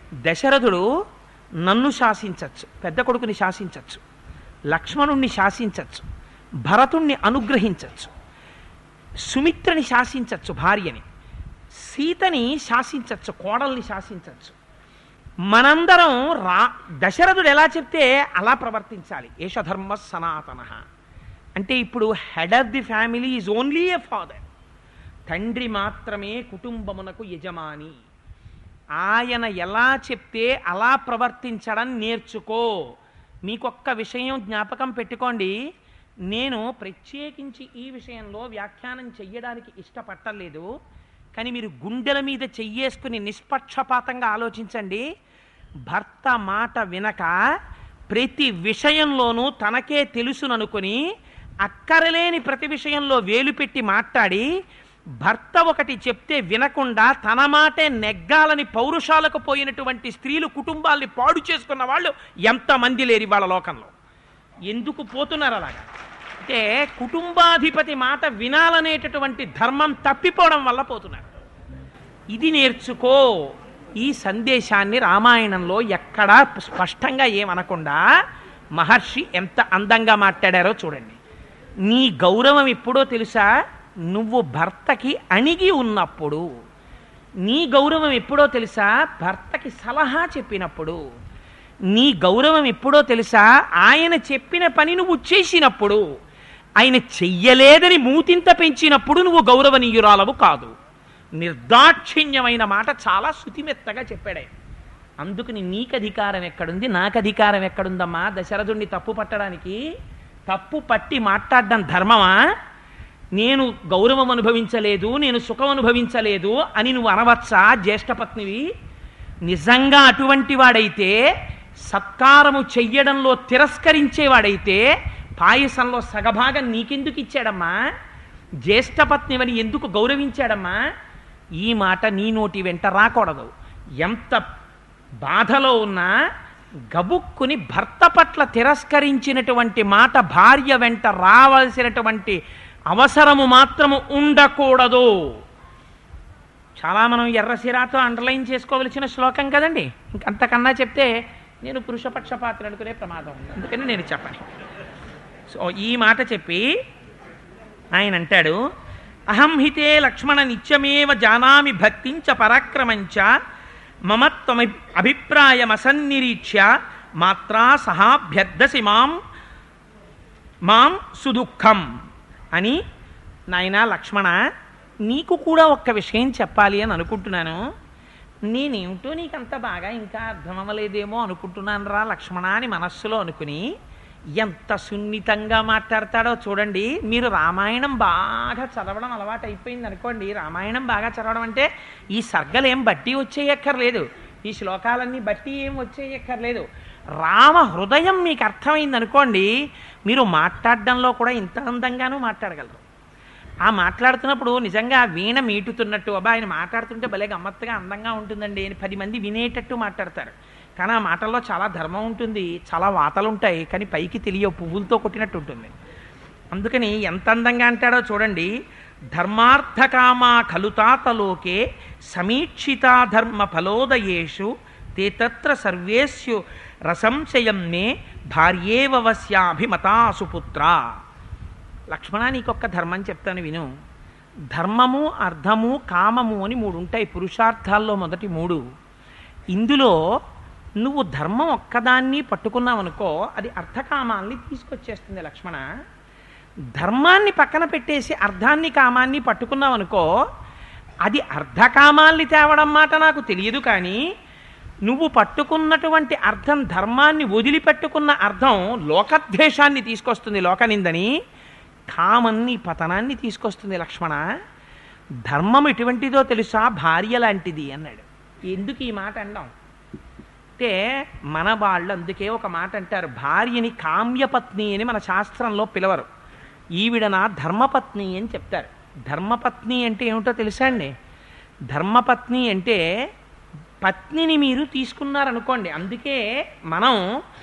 దశరథుడు నన్ను శాసించచ్చు పెద్ద కొడుకుని శాసించచ్చు లక్ష్మణుణ్ణి శాసించచ్చు భరతుణ్ణి అనుగ్రహించచ్చు సుమిత్రని శాసించచ్చు భార్యని సీతని శాసించచ్చు కోడల్ని శాసించచ్చు మనందరం రా దశరథుడు ఎలా చెప్తే అలా ప్రవర్తించాలి ఏషధర్మ సనాతన అంటే ఇప్పుడు head of the family is only a father తండ్రి మాత్రమే కుటుంబమునకు యజమాని ఆయన ఎలా చెప్తే అలా ప్రవర్తించడం నేర్చుకో మీకొక్క విషయం జ్ఞాపకం పెట్టుకోండి నేను ప్రత్యేకించి ఈ విషయంలో వ్యాఖ్యానం చెయ్యడానికి ఇష్టపట్టలేదు కానీ మీరు గుండెల మీద చెయ్యేసుకుని నిష్పక్షపాతంగా ఆలోచించండి భర్త మాట వినక ప్రతి విషయంలోనూ తనకే తెలుసుననుకొని అక్కరలేని ప్రతి విషయంలో వేలు పెట్టి మాట్లాడి భర్త ఒకటి చెప్తే వినకుండా తన మాటే నెగ్గాలని పౌరుషాలకు పోయినటువంటి స్త్రీలు కుటుంబాల్ని పాడు చేసుకున్న వాళ్ళు ఎంతమంది లేరు వాళ్ళ లోకంలో ఎందుకు పోతున్నారు అలాగా అంటే కుటుంబాధిపతి మాట వినాలనేటటువంటి ధర్మం తప్పిపోవడం వల్ల పోతున్నారు ఇది నేర్చుకో ఈ సందేశాన్ని రామాయణంలో ఎక్కడా స్పష్టంగా ఏమనకుండా మహర్షి ఎంత అందంగా మాట్లాడారో చూడండి నీ గౌరవం ఎప్పుడో తెలుసా నువ్వు భర్తకి అణిగి ఉన్నప్పుడు నీ గౌరవం ఎప్పుడో తెలుసా భర్తకి సలహా చెప్పినప్పుడు నీ గౌరవం ఎప్పుడో తెలుసా ఆయన చెప్పిన పని నువ్వు చేసినప్పుడు ఆయన చెయ్యలేదని మూతింత పెంచినప్పుడు నువ్వు గౌరవనీయురాలవు కాదు నిర్దాక్షిణ్యమైన మాట చాలా శుతిమెత్తగా చెప్పాడు ఆయన అందుకని నీకు అధికారం ఎక్కడుంది నాకు అధికారం ఎక్కడుందమ్మా దశరథుణ్ణి తప్పు పట్టడానికి తప్పు పట్టి మాట్లాడడం ధర్మమా నేను గౌరవం అనుభవించలేదు నేను సుఖం అనుభవించలేదు అని నువ్వు అనవచ్చా జ్యేష్ఠపత్నివి నిజంగా అటువంటి వాడైతే సత్కారము చెయ్యడంలో తిరస్కరించేవాడైతే పాయసంలో సగభాగం నీకెందుకు ఇచ్చాడమ్మా జ్యేష్ఠపత్నివని ఎందుకు గౌరవించాడమ్మా ఈ మాట నీ నోటి వెంట రాకూడదు ఎంత బాధలో ఉన్నా గబుక్కుని భర్త పట్ల తిరస్కరించినటువంటి మాట భార్య వెంట రావలసినటువంటి అవసరము మాత్రము ఉండకూడదు చాలా మనం ఎర్రసిరాతో అండర్లైన్ చేసుకోవలసిన శ్లోకం కదండి ఇంకంతకన్నా చెప్తే నేను పురుషపక్షపాత్ర అనుకునే ప్రమాదం ఉంది అందుకని నేను చెప్పను సో ఈ మాట చెప్పి ఆయన అంటాడు అహం హితే లక్ష్మణ నిత్యమేవ జానామి భక్తించ పరాక్రమంచ మమత్వమి అభిప్రాయమసన్నిరీక్ష్య మాత్రా సహాభ్యర్థసి మాం మాం సుదుఃఖం అని నాయన లక్ష్మణ నీకు కూడా ఒక్క విషయం చెప్పాలి అని అనుకుంటున్నాను నేనేమిటో నీకు అంత బాగా ఇంకా అర్థం అవ్వలేదేమో అనుకుంటున్నాను రా లక్ష్మణ అని మనస్సులో అనుకుని ఎంత సున్నితంగా మాట్లాడతాడో చూడండి మీరు రామాయణం బాగా చదవడం అలవాటు అయిపోయింది అనుకోండి రామాయణం బాగా చదవడం అంటే ఈ సర్గలు ఏం బట్టి వచ్చేయక్కర్లేదు ఈ శ్లోకాలన్నీ బట్టి ఏం వచ్చేయక్కర్లేదు రామ హృదయం మీకు అర్థమైంది అనుకోండి మీరు మాట్లాడడంలో కూడా ఇంత అందంగానూ మాట్లాడగలరు ఆ మాట్లాడుతున్నప్పుడు నిజంగా వీణ మీటుతున్నట్టు అబ్బా ఆయన మాట్లాడుతుంటే భలే గమ్మత్తుగా అందంగా ఉంటుందండి అని పది మంది వినేటట్టు మాట్లాడతారు కానీ ఆ మాటల్లో చాలా ధర్మం ఉంటుంది చాలా వాతలు ఉంటాయి కానీ పైకి తెలియవు పువ్వులతో కొట్టినట్టు ఉంటుంది అందుకని ఎంత అందంగా అంటాడో చూడండి ధర్మార్థకామా ఖలుతాతలోకే సమీక్షితా ధర్మ ఫలోదయేషు తే తత్ర సర్వేస్యు రసంశయం మే భార్యేవస్యాభిమతా సుపుత్ర లక్ష్మణ నీకొక్క ధర్మం చెప్తాను విను ధర్మము అర్థము కామము అని మూడు ఉంటాయి పురుషార్థాల్లో మొదటి మూడు ఇందులో నువ్వు ధర్మం ఒక్కదాన్ని పట్టుకున్నావు అనుకో అది అర్థకామాల్ని తీసుకొచ్చేస్తుంది లక్ష్మణ ధర్మాన్ని పక్కన పెట్టేసి అర్థాన్ని కామాన్ని పట్టుకున్నావు అనుకో అది అర్ధకామాల్ని తేవడం మాట నాకు తెలియదు కానీ నువ్వు పట్టుకున్నటువంటి అర్థం ధర్మాన్ని వదిలిపెట్టుకున్న అర్థం లోకద్వేషాన్ని తీసుకొస్తుంది లోకనిందని కామన్ని పతనాన్ని తీసుకొస్తుంది లక్ష్మణ ధర్మం ఎటువంటిదో తెలుసా భార్య లాంటిది అన్నాడు ఎందుకు ఈ మాట అండం అంటే మన వాళ్ళు అందుకే ఒక మాట అంటారు భార్యని కామ్యపత్ని అని మన శాస్త్రంలో పిలవరు ఈవిడ నా ధర్మపత్ని అని చెప్తారు ధర్మపత్ని అంటే ఏమిటో తెలుసా అండి ధర్మపత్ని అంటే పత్నిని మీరు తీసుకున్నారనుకోండి అందుకే మనం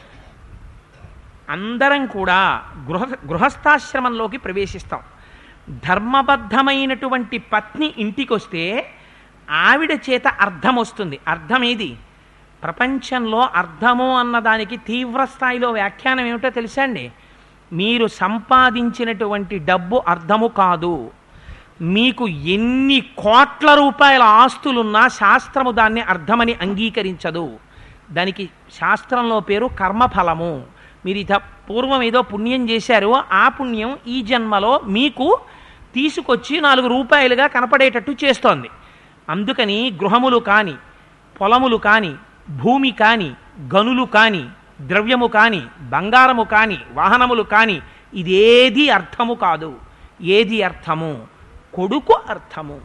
అందరం కూడా గృహ గృహస్థాశ్రమంలోకి ప్రవేశిస్తాం ధర్మబద్ధమైనటువంటి పత్ని ఇంటికి వస్తే ఆవిడ చేత అర్థం వస్తుంది అర్థం ఏది ప్రపంచంలో అర్థము అన్నదానికి తీవ్ర స్థాయిలో వ్యాఖ్యానం ఏమిటో తెలుసా అండి మీరు సంపాదించినటువంటి డబ్బు అర్థము కాదు మీకు ఎన్ని కోట్ల రూపాయల ఆస్తులున్నా శాస్త్రము దాన్ని అర్థమని అంగీకరించదు దానికి శాస్త్రంలో పేరు కర్మఫలము మీరు ఇత పూర్వం ఏదో పుణ్యం చేశారు ఆ పుణ్యం ఈ జన్మలో మీకు తీసుకొచ్చి నాలుగు రూపాయలుగా కనపడేటట్టు చేస్తోంది అందుకని గృహములు కాని పొలములు కాని భూమి కాని గనులు కాని ద్రవ్యము కాని బంగారము కాని వాహనములు కాని ఇదేది అర్థము కాదు ఏది అర్థము కొడుకు అర్థము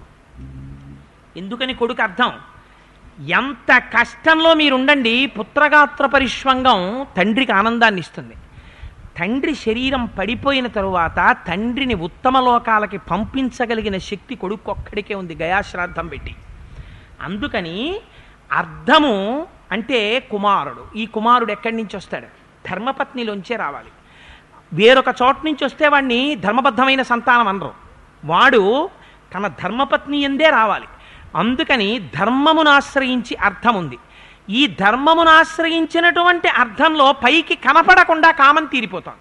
ఎందుకని కొడుకు అర్థం ఎంత కష్టంలో మీరుండండి పుత్రగాత్ర పరిష్వంగం తండ్రికి ఆనందాన్ని ఇస్తుంది తండ్రి శరీరం పడిపోయిన తరువాత తండ్రిని ఉత్తమ లోకాలకి పంపించగలిగిన శక్తి కొడుకు ఒక్కడికే ఉంది గయాశ్రాద్ధం పెట్టి అందుకని అర్థము అంటే కుమారుడు ఈ కుమారుడు ఎక్కడి నుంచి వస్తాడు ధర్మపత్నిలోంచే రావాలి వేరొక చోట నుంచి వస్తే వాడిని ధర్మబద్ధమైన సంతానం అనరు వాడు తన ధర్మపత్ని ఎందే రావాలి అందుకని ధర్మమును ఆశ్రయించి అర్థం ఉంది ఈ ధర్మమును ఆశ్రయించినటువంటి అర్థంలో పైకి కనపడకుండా కామం తీరిపోతాం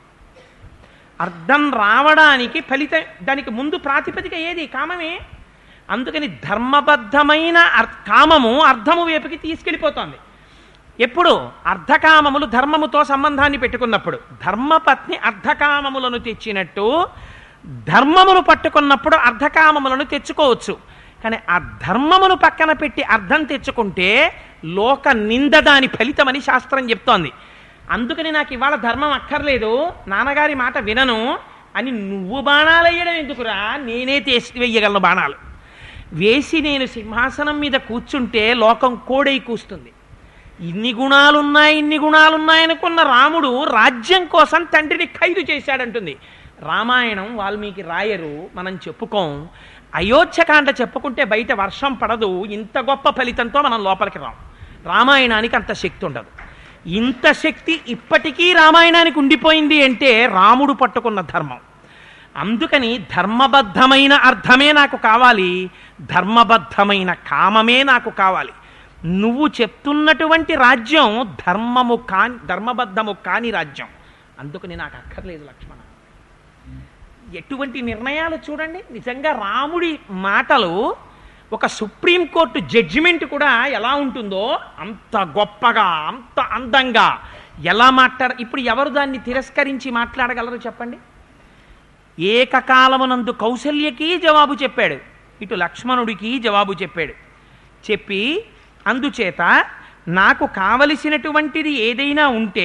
అర్థం రావడానికి ఫలితం దానికి ముందు ప్రాతిపదిక ఏది కామమే అందుకని ధర్మబద్ధమైన అర్- కామము అర్థము వైపుకి తీసుకెళ్ళిపోతోంది ఎప్పుడు అర్ధకామములు ధర్మముతో సంబంధాన్ని పెట్టుకున్నప్పుడు ధర్మపత్ని అర్ధకామములను తెచ్చినట్టు ధర్మమును పట్టుకున్నప్పుడు అర్ధకామములను తెచ్చుకోవచ్చు కానీ ఆ ధర్మమును పక్కన పెట్టి అర్థం తెచ్చుకుంటే లోక నింద దాని ఫలితమని శాస్త్రం చెప్తోంది అందుకని నాకు ఇవాళ ధర్మం అక్కర్లేదు నాన్నగారి మాట వినను అని నువ్వు బాణాలు వేయడం ఎందుకురా నేనే తీసి వెయ్యగలను బాణాలు వేసి నేను సింహాసనం మీద కూర్చుంటే లోకం కోడై కూస్తుంది ఇన్ని గుణాలున్నాయి ఇన్ని గుణాలున్నాయనుకున్న రాముడు రాజ్యం కోసం తండ్రిని ఖైదు చేశాడంటుంది రామాయణం వాల్మీకి రాయరు మనం చెప్పుకోం అయోధ్యకాండ చెప్పుకుంటే బయట వర్షం పడదు ఇంత గొప్ప ఫలితంతో మనం లోపలికి రాం రామాయణానికి అంత శక్తి ఉండదు ఇంత శక్తి ఇప్పటికీ రామాయణానికి ఉండిపోయింది అంటే రాముడు పట్టుకున్న ధర్మం అందుకని ధర్మబద్ధమైన అర్థమే నాకు కావాలి ధర్మబద్ధమైన కామమే నాకు కావాలి నువ్వు చెప్తున్నటువంటి రాజ్యం ధర్మము కాని ధర్మబద్ధము కాని రాజ్యం అందుకని నాకు అక్కర్లేదు లక్ష్మణ ఎటువంటి నిర్ణయాలు చూడండి నిజంగా రాముడి మాటలు ఒక సుప్రీంకోర్టు జడ్జిమెంట్ కూడా ఎలా ఉంటుందో అంత గొప్పగా అంత అందంగా ఎలా మాట్లాడ ఇప్పుడు ఎవరు దాన్ని తిరస్కరించి మాట్లాడగలరు చెప్పండి ఏకకాలమునందు కౌసల్యకి జవాబు చెప్పాడు ఇటు లక్ష్మణుడికి జవాబు చెప్పాడు చెప్పి అందుచేత నాకు కావలసినటువంటిది ఏదైనా ఉంటే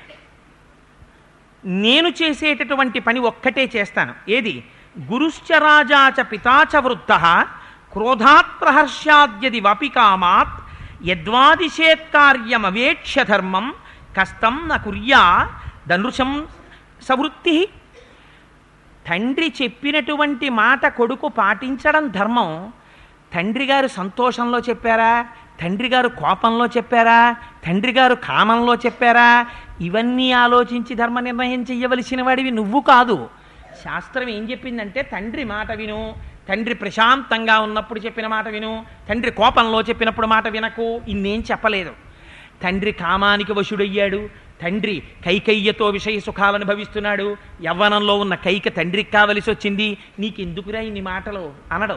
నేను చేసేటటువంటి పని ఒక్కటే చేస్తాను ఏది గురుశ్చ రాజాచ పితాచ వృద్ధ క్రోధాత్ ప్రహర్ష్యాద్యది వపి కామాత్ యద్వాదిశేత్కార్యమవేక్ష్య ధర్మం కష్టం న కుర్యా ధనుషం సవృత్తి తండ్రి చెప్పినటువంటి మాట కొడుకు పాటించడం ధర్మం తండ్రి గారు సంతోషంలో చెప్పారా తండ్రి గారు కోపంలో చెప్పారా తండ్రి గారు కామంలో చెప్పారా ఇవన్నీ ఆలోచించి ధర్మ నిర్ణయం చెయ్యవలసిన వాడివి నువ్వు కాదు శాస్త్రం ఏం చెప్పిందంటే తండ్రి మాట విను తండ్రి ప్రశాంతంగా ఉన్నప్పుడు చెప్పిన మాట విను తండ్రి కోపంలో చెప్పినప్పుడు మాట వినకు ఇన్నేం చెప్పలేదు తండ్రి కామానికి వశుడయ్యాడు తండ్రి కైకయ్యతో విషయ సుఖాలు అనుభవిస్తున్నాడు యవ్వనంలో ఉన్న కైక తండ్రికి కావలసి వచ్చింది నీకెందుకురా ఇన్ని మాటలు అనడం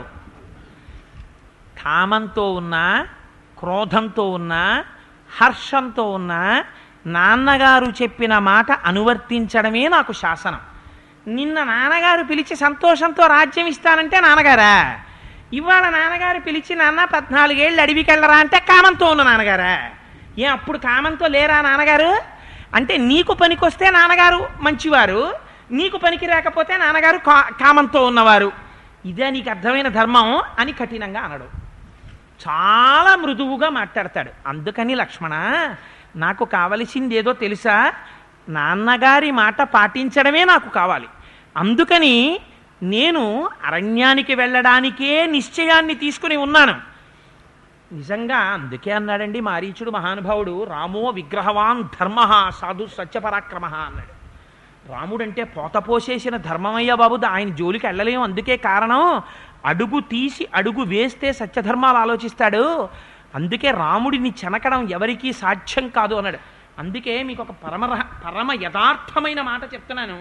కామంతో ఉన్నా క్రోధంతో ఉన్నా హర్షంతో ఉన్నా నాన్నగారు చెప్పిన మాట అనువర్తించడమే నాకు శాసనం నిన్న నాన్నగారు పిలిచి సంతోషంతో రాజ్యం ఇస్తానంటే నాన్నగారా ఇవాళ నాన్నగారు పిలిచి నాన్న పద్నాలుగేళ్ళు అడవికి వెళ్ళరా అంటే కామంతో ఉన్న నాన్నగారా ఏ అప్పుడు కామంతో లేరా నాన్నగారు అంటే నీకు పనికొస్తే నాన్నగారు మంచివారు నీకు పనికి రాకపోతే నాన్నగారు కా- కామంతో ఉన్నవారు ఇదే నీకు అర్థమైన ధర్మం అని కఠినంగా అనడు చాలా మృదువుగా మాట్లాడతాడు అందుకని లక్ష్మణ నాకు కావలసింది ఏదో తెలుసా నాన్నగారి మాట పాటించడమే నాకు కావాలి అందుకని నేను అరణ్యానికి వెళ్ళడానికే నిశ్చయాన్ని తీసుకుని ఉన్నాను నిజంగా అందుకే అన్నాడండి మారీచుడు మహానుభావుడు రామో విగ్రహవాన్ ధర్మ సాధు సత్యపరాక్రమ అన్నాడు రాముడంటే పోత పోసేసిన ధర్మమయ్య బాబు దా- ఆయన జోలికి వెళ్ళలేము అందుకే కారణం అడుగు తీసి అడుగు వేస్తే సత్యధర్మాలు ఆలోచిస్తాడు అందుకే రాముడిని చెనకడం ఎవరికీ సాధ్యం కాదు అన్నాడు అందుకే మీకు ఒక పరమ రహ- పరమ యథార్థమైన మాట చెప్తున్నాను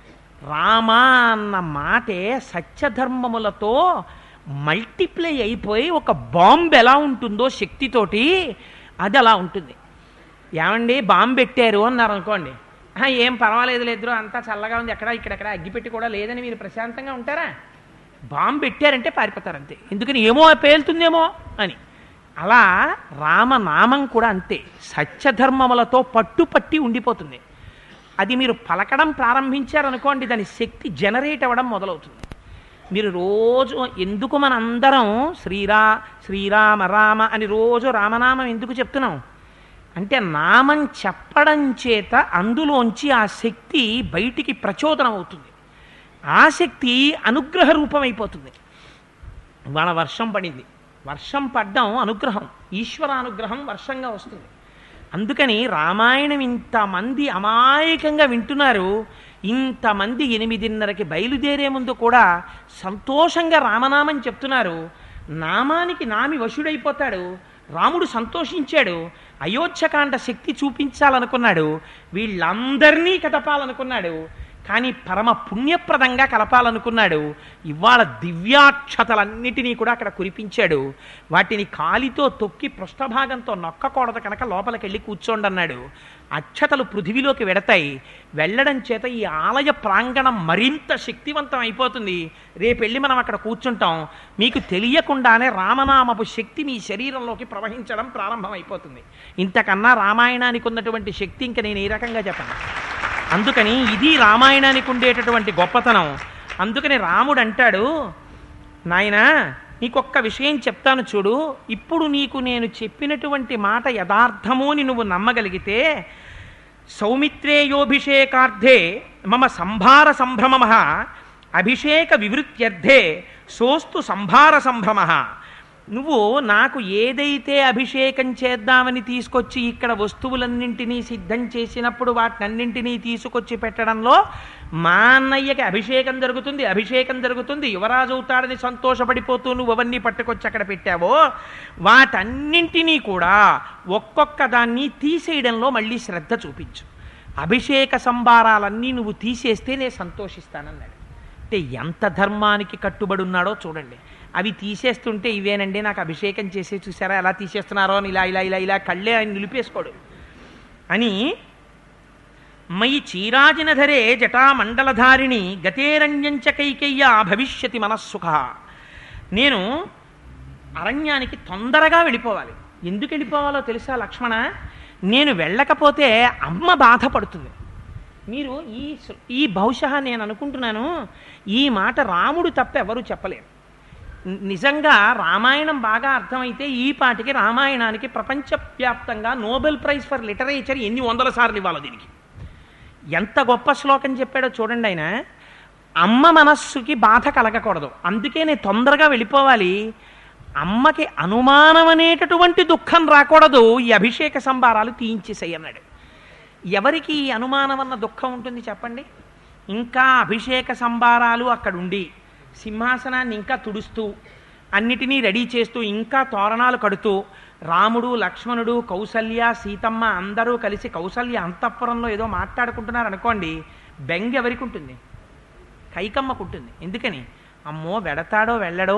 రామ అన్న మాటే సత్యధర్మములతో మల్టిప్లై అయిపోయి ఒక బాంబు ఎలా ఉంటుందో శక్తితోటి అది అలా ఉంటుంది ఏమండి బాంబు పెట్టారు అన్నారు అనుకోండి "ఆహా, ఏం పర్వాలేదు లేదు అంతా చల్లగా ఉంది ఎక్కడ ఇక్కడెక్కడ అగ్గిపెట్టి కూడా లేదని మీరు ప్రశాంతంగా ఉంటారా బాంబు పెట్టారంటే పారిపోతారు అంతే ఎందుకని ఏమో పేలుతుందేమో అని అలా రామనామం కూడా అంతే సత్యధర్మములతో పట్టుపట్టి ఉండిపోతుంది అది మీరు పలకడం ప్రారంభించారనుకోండి దాని శక్తి జనరేట్ అవ్వడం మొదలవుతుంది మీరు రోజు ఎందుకు మనందరం శ్రీరా శ్రీరామ రామ అని రోజు రామనామం ఎందుకు చెప్తున్నాం అంటే నామం చెప్పడం చేత అందులోంచి ఆ శక్తి బయటికి ప్రచోదనం అవుతుంది ఆ శక్తి అనుగ్రహ రూపమైపోతుంది ఇవాళ వర్షం పడింది వర్షం పడ్డం అనుగ్రహం ఈశ్వర అనుగ్రహం వర్షంగా వస్తుంది అందుకని రామాయణం ఇంతమంది అమాయకంగా వింటున్నారు ఇంతమంది ఎనిమిదిన్నరకి బయలుదేరే ముందు కూడా సంతోషంగా రామనామం చెప్తున్నారు నామానికి నామి వశుడైపోతాడు రాముడు సంతోషించాడు అయోధ్యకాండ శక్తి చూపించాలనుకున్నాడు వీళ్ళందరినీ కదపాలనుకున్నాడు కానీ పరమ పుణ్యప్రదంగా కలపాలనుకున్నాడు ఇవాళ దివ్యాక్షతలన్నిటినీ కూడా అక్కడ కురిపించాడు వాటిని కాలితో తొక్కి పృష్ఠభాగంతో నొక్కకూడదు కనుక లోపలికి వెళ్ళి కూర్చోండి అన్నాడు అక్షతలు పృథివిలోకి వెడతాయి వెళ్ళడం చేత ఈ ఆలయ ప్రాంగణం మరింత శక్తివంతం అయిపోతుంది రేపెళ్ళి మనం అక్కడ కూర్చుంటాం మీకు తెలియకుండానే రామనామపు శక్తి మీ శరీరంలోకి ప్రవహించడం ప్రారంభమైపోతుంది ఇంతకన్నా రామాయణానికి ఉన్నటువంటి శక్తి ఇంక నేను ఈ రకంగా చెప్పను అందుకని ఇది రామాయణానికి ఉండేటటువంటి గొప్పతనం అందుకని రాముడు అంటాడు నాయనా నీకొక్క విషయం చెప్తాను చూడు ఇప్పుడు నీకు నేను చెప్పినటువంటి మాట యథార్థము అని నువ్వు నమ్మగలిగితే సౌమిత్రేయోభిషేకార్థే మమ సంభార సంభ్రమ అభిషేక వివృత్యర్థే సోస్తు సంభార సంభ్రమ నువ్వు నాకు ఏదైతే అభిషేకం చేద్దామని తీసుకొచ్చి ఇక్కడ వస్తువులన్నింటినీ సిద్ధం చేసినప్పుడు వాటినన్నింటినీ తీసుకొచ్చి పెట్టడంలో మా అన్నయ్యకి అభిషేకం జరుగుతుంది అభిషేకం జరుగుతుంది యువరాజు అవుతాడని సంతోషపడిపోతూ నువ్వు అవన్నీ పట్టుకొచ్చి అక్కడ పెట్టావో వాటన్నింటినీ కూడా ఒక్కొక్క దాన్ని తీసేయడంలో మళ్ళీ శ్రద్ధ చూపించు అభిషేక సంబారాలన్నీ నువ్వు తీసేస్తే నేను సంతోషిస్తానన్నాడు అంటే ఎంత ధర్మానికి కట్టుబడి ఉన్నాడో చూడండి అవి తీసేస్తుంటే ఇవేనండి నాకు అభిషేకం చేసి చూసారా ఎలా తీసేస్తున్నారో అని ఇలా ఇలా ఇలా ఇలా కళ్ళే ఆయన నిలిపేసుకోడు అని మయి చీరాజినధరే జటామండలధారిణి గతేరణ్యంచ కైకయ్య భవిష్యతి మనస్సుఖ నేను అరణ్యానికి తొందరగా వెళ్ళిపోవాలి ఎందుకు వెళ్ళిపోవాలో తెలుసా లక్ష్మణ నేను వెళ్ళకపోతే అమ్మ బాధపడుతుంది మీరు ఈ సు- ఈ బహుశా నేను అనుకుంటున్నాను ఈ మాట రాముడు తప్ప ఎవరు చెప్పలేరు ని- నిజంగా రామాయణం బాగా అర్థమైతే ఈ పాటికి రామాయణానికి ప్రపంచవ్యాప్తంగా నోబెల్ ప్రైజ్ ఫర్ లిటరేచర్ ఎన్ని వందల సార్లు ఇవ్వాలి దీనికి ఎంత గొప్ప శ్లోకం చెప్పాడో చూడండి ఆయన అమ్మ మనస్సుకి బాధ కలగకూడదు అందుకే నేను తొందరగా వెళ్ళిపోవాలి అమ్మకి అనుమానం అనేటటువంటి దుఃఖం రాకూడదు ఈ అభిషేక సంబారాలు తీయించేసేయి అన్నాడు ఎవరికి ఈ అనుమానం అన్న దుఃఖం ఉంటుంది చెప్పండి ఇంకా అభిషేక సంబారాలు అక్కడ ఉండి సింహాసనాన్ని ఇంకా తుడుస్తూ అన్నిటినీ రెడీ చేస్తూ ఇంకా తోరణాలు కడుతూ రాముడు లక్ష్మణుడు కౌసల్య సీతమ్మ అందరూ కలిసి కౌసల్య అంతఃపురంలో ఏదో మాట్లాడుకుంటున్నారు అనుకోండి బెంగ ఎవరికి ఉంటుంది కైకమ్మకు ఉంటుంది ఎందుకని అమ్మో వెడతాడో వెళ్ళడో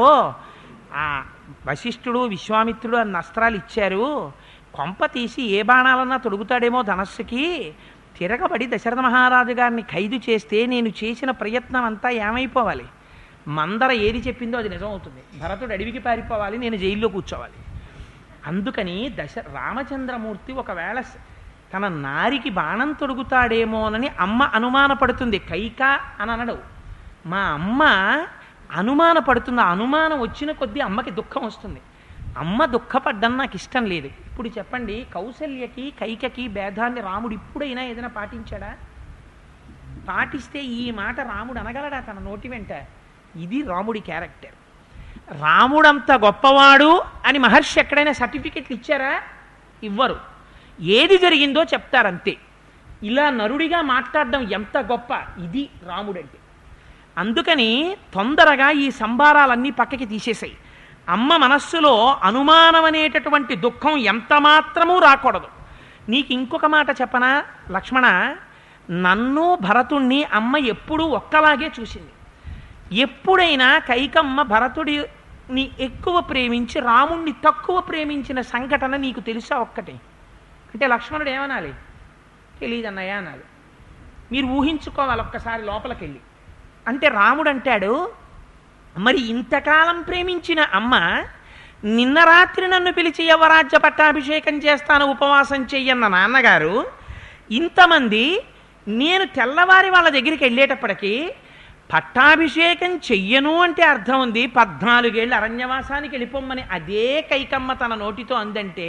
ఆ వశిష్ఠుడు విశ్వామిత్రుడు అన్న అస్త్రాలు ఇచ్చారు కొంప తీసి ఏ బాణాలన్నా తొడుగుతాడేమో ధనస్సుకి తిరగబడి దశరథ మహారాజు గారిని ఖైదు చేస్తే నేను చేసిన ప్రయత్నం అంతా ఏమైపోవాలి మందర ఏది చెప్పిందో అది నిజం అవుతుంది భరతుడు అడవికి పారిపోవాలి నేను జైల్లో కూర్చోవాలి అందుకని దశ రామచంద్రమూర్తి ఒకవేళ స- తన నారికి బాణం తొడుగుతాడేమోనని అమ్మ అనుమానపడుతుంది కైక అని అనడు మా అమ్మ అనుమానపడుతుంది ఆ అనుమానం వచ్చిన కొద్దీ అమ్మకి దుఃఖం వస్తుంది అమ్మ దుఃఖపడ్డం నాకు ఇష్టం లేదు ఇప్పుడు చెప్పండి కౌసల్యకి కైకకి భేదాన్ని రాముడు ఇప్పుడైనా ఏదైనా పాటించాడా పాటిస్తే ఈ మాట రాముడు అనగలడా తన నోటి వెంట ఇది రాముడి క్యారెక్టర్ రాముడంత గొప్పవాడు అని మహర్షి ఎక్కడైనా సర్టిఫికెట్లు ఇచ్చారా ఇవ్వరు ఏది జరిగిందో చెప్తారంతే ఇలా నరుడిగా మాట్లాడడం ఎంత గొప్ప ఇది రాముడంటే అందుకని తొందరగా ఈ సంబారాలన్నీ పక్కకి తీసేసాయి అమ్మ మనస్సులో అనుమానం అనేటటువంటి దుఃఖం ఎంత మాత్రమూ రాకూడదు నీకు ఇంకొక మాట చెప్పనా లక్ష్మణ నన్ను భరతుణ్ణి అమ్మ ఎప్పుడూ ఒక్కలాగే చూసింది ఎప్పుడైనా కైకమ్మ భరతుడిని ఎక్కువ ప్రేమించి రాముణ్ణి తక్కువ ప్రేమించిన సంఘటన నీకు తెలుసా ఒక్కటే అంటే లక్ష్మణుడు ఏమనాలి తెలియదు అన్నయ్య అనాలి మీరు ఊహించుకోవాలి ఒక్కసారి లోపలికి వెళ్ళి అంటే రాముడు అంటాడు మరి ఇంతకాలం ప్రేమించిన అమ్మ నిన్న రాత్రి నన్ను పిలిచి యవరాజ్య పట్టాభిషేకం చేస్తాను ఉపవాసం చెయ్యన్న నాన్నగారు ఇంతమంది నేను తెల్లవారి వాళ్ళ దగ్గరికి వెళ్ళేటప్పటికీ పట్టాభిషేకం చెయ్యను అంటే అర్థం ఉంది పద్నాలుగేళ్ళు అరణ్యవాసానికి వెళ్ళిపోమ్మని అదే కైకమ్మ తన నోటితో అందంటే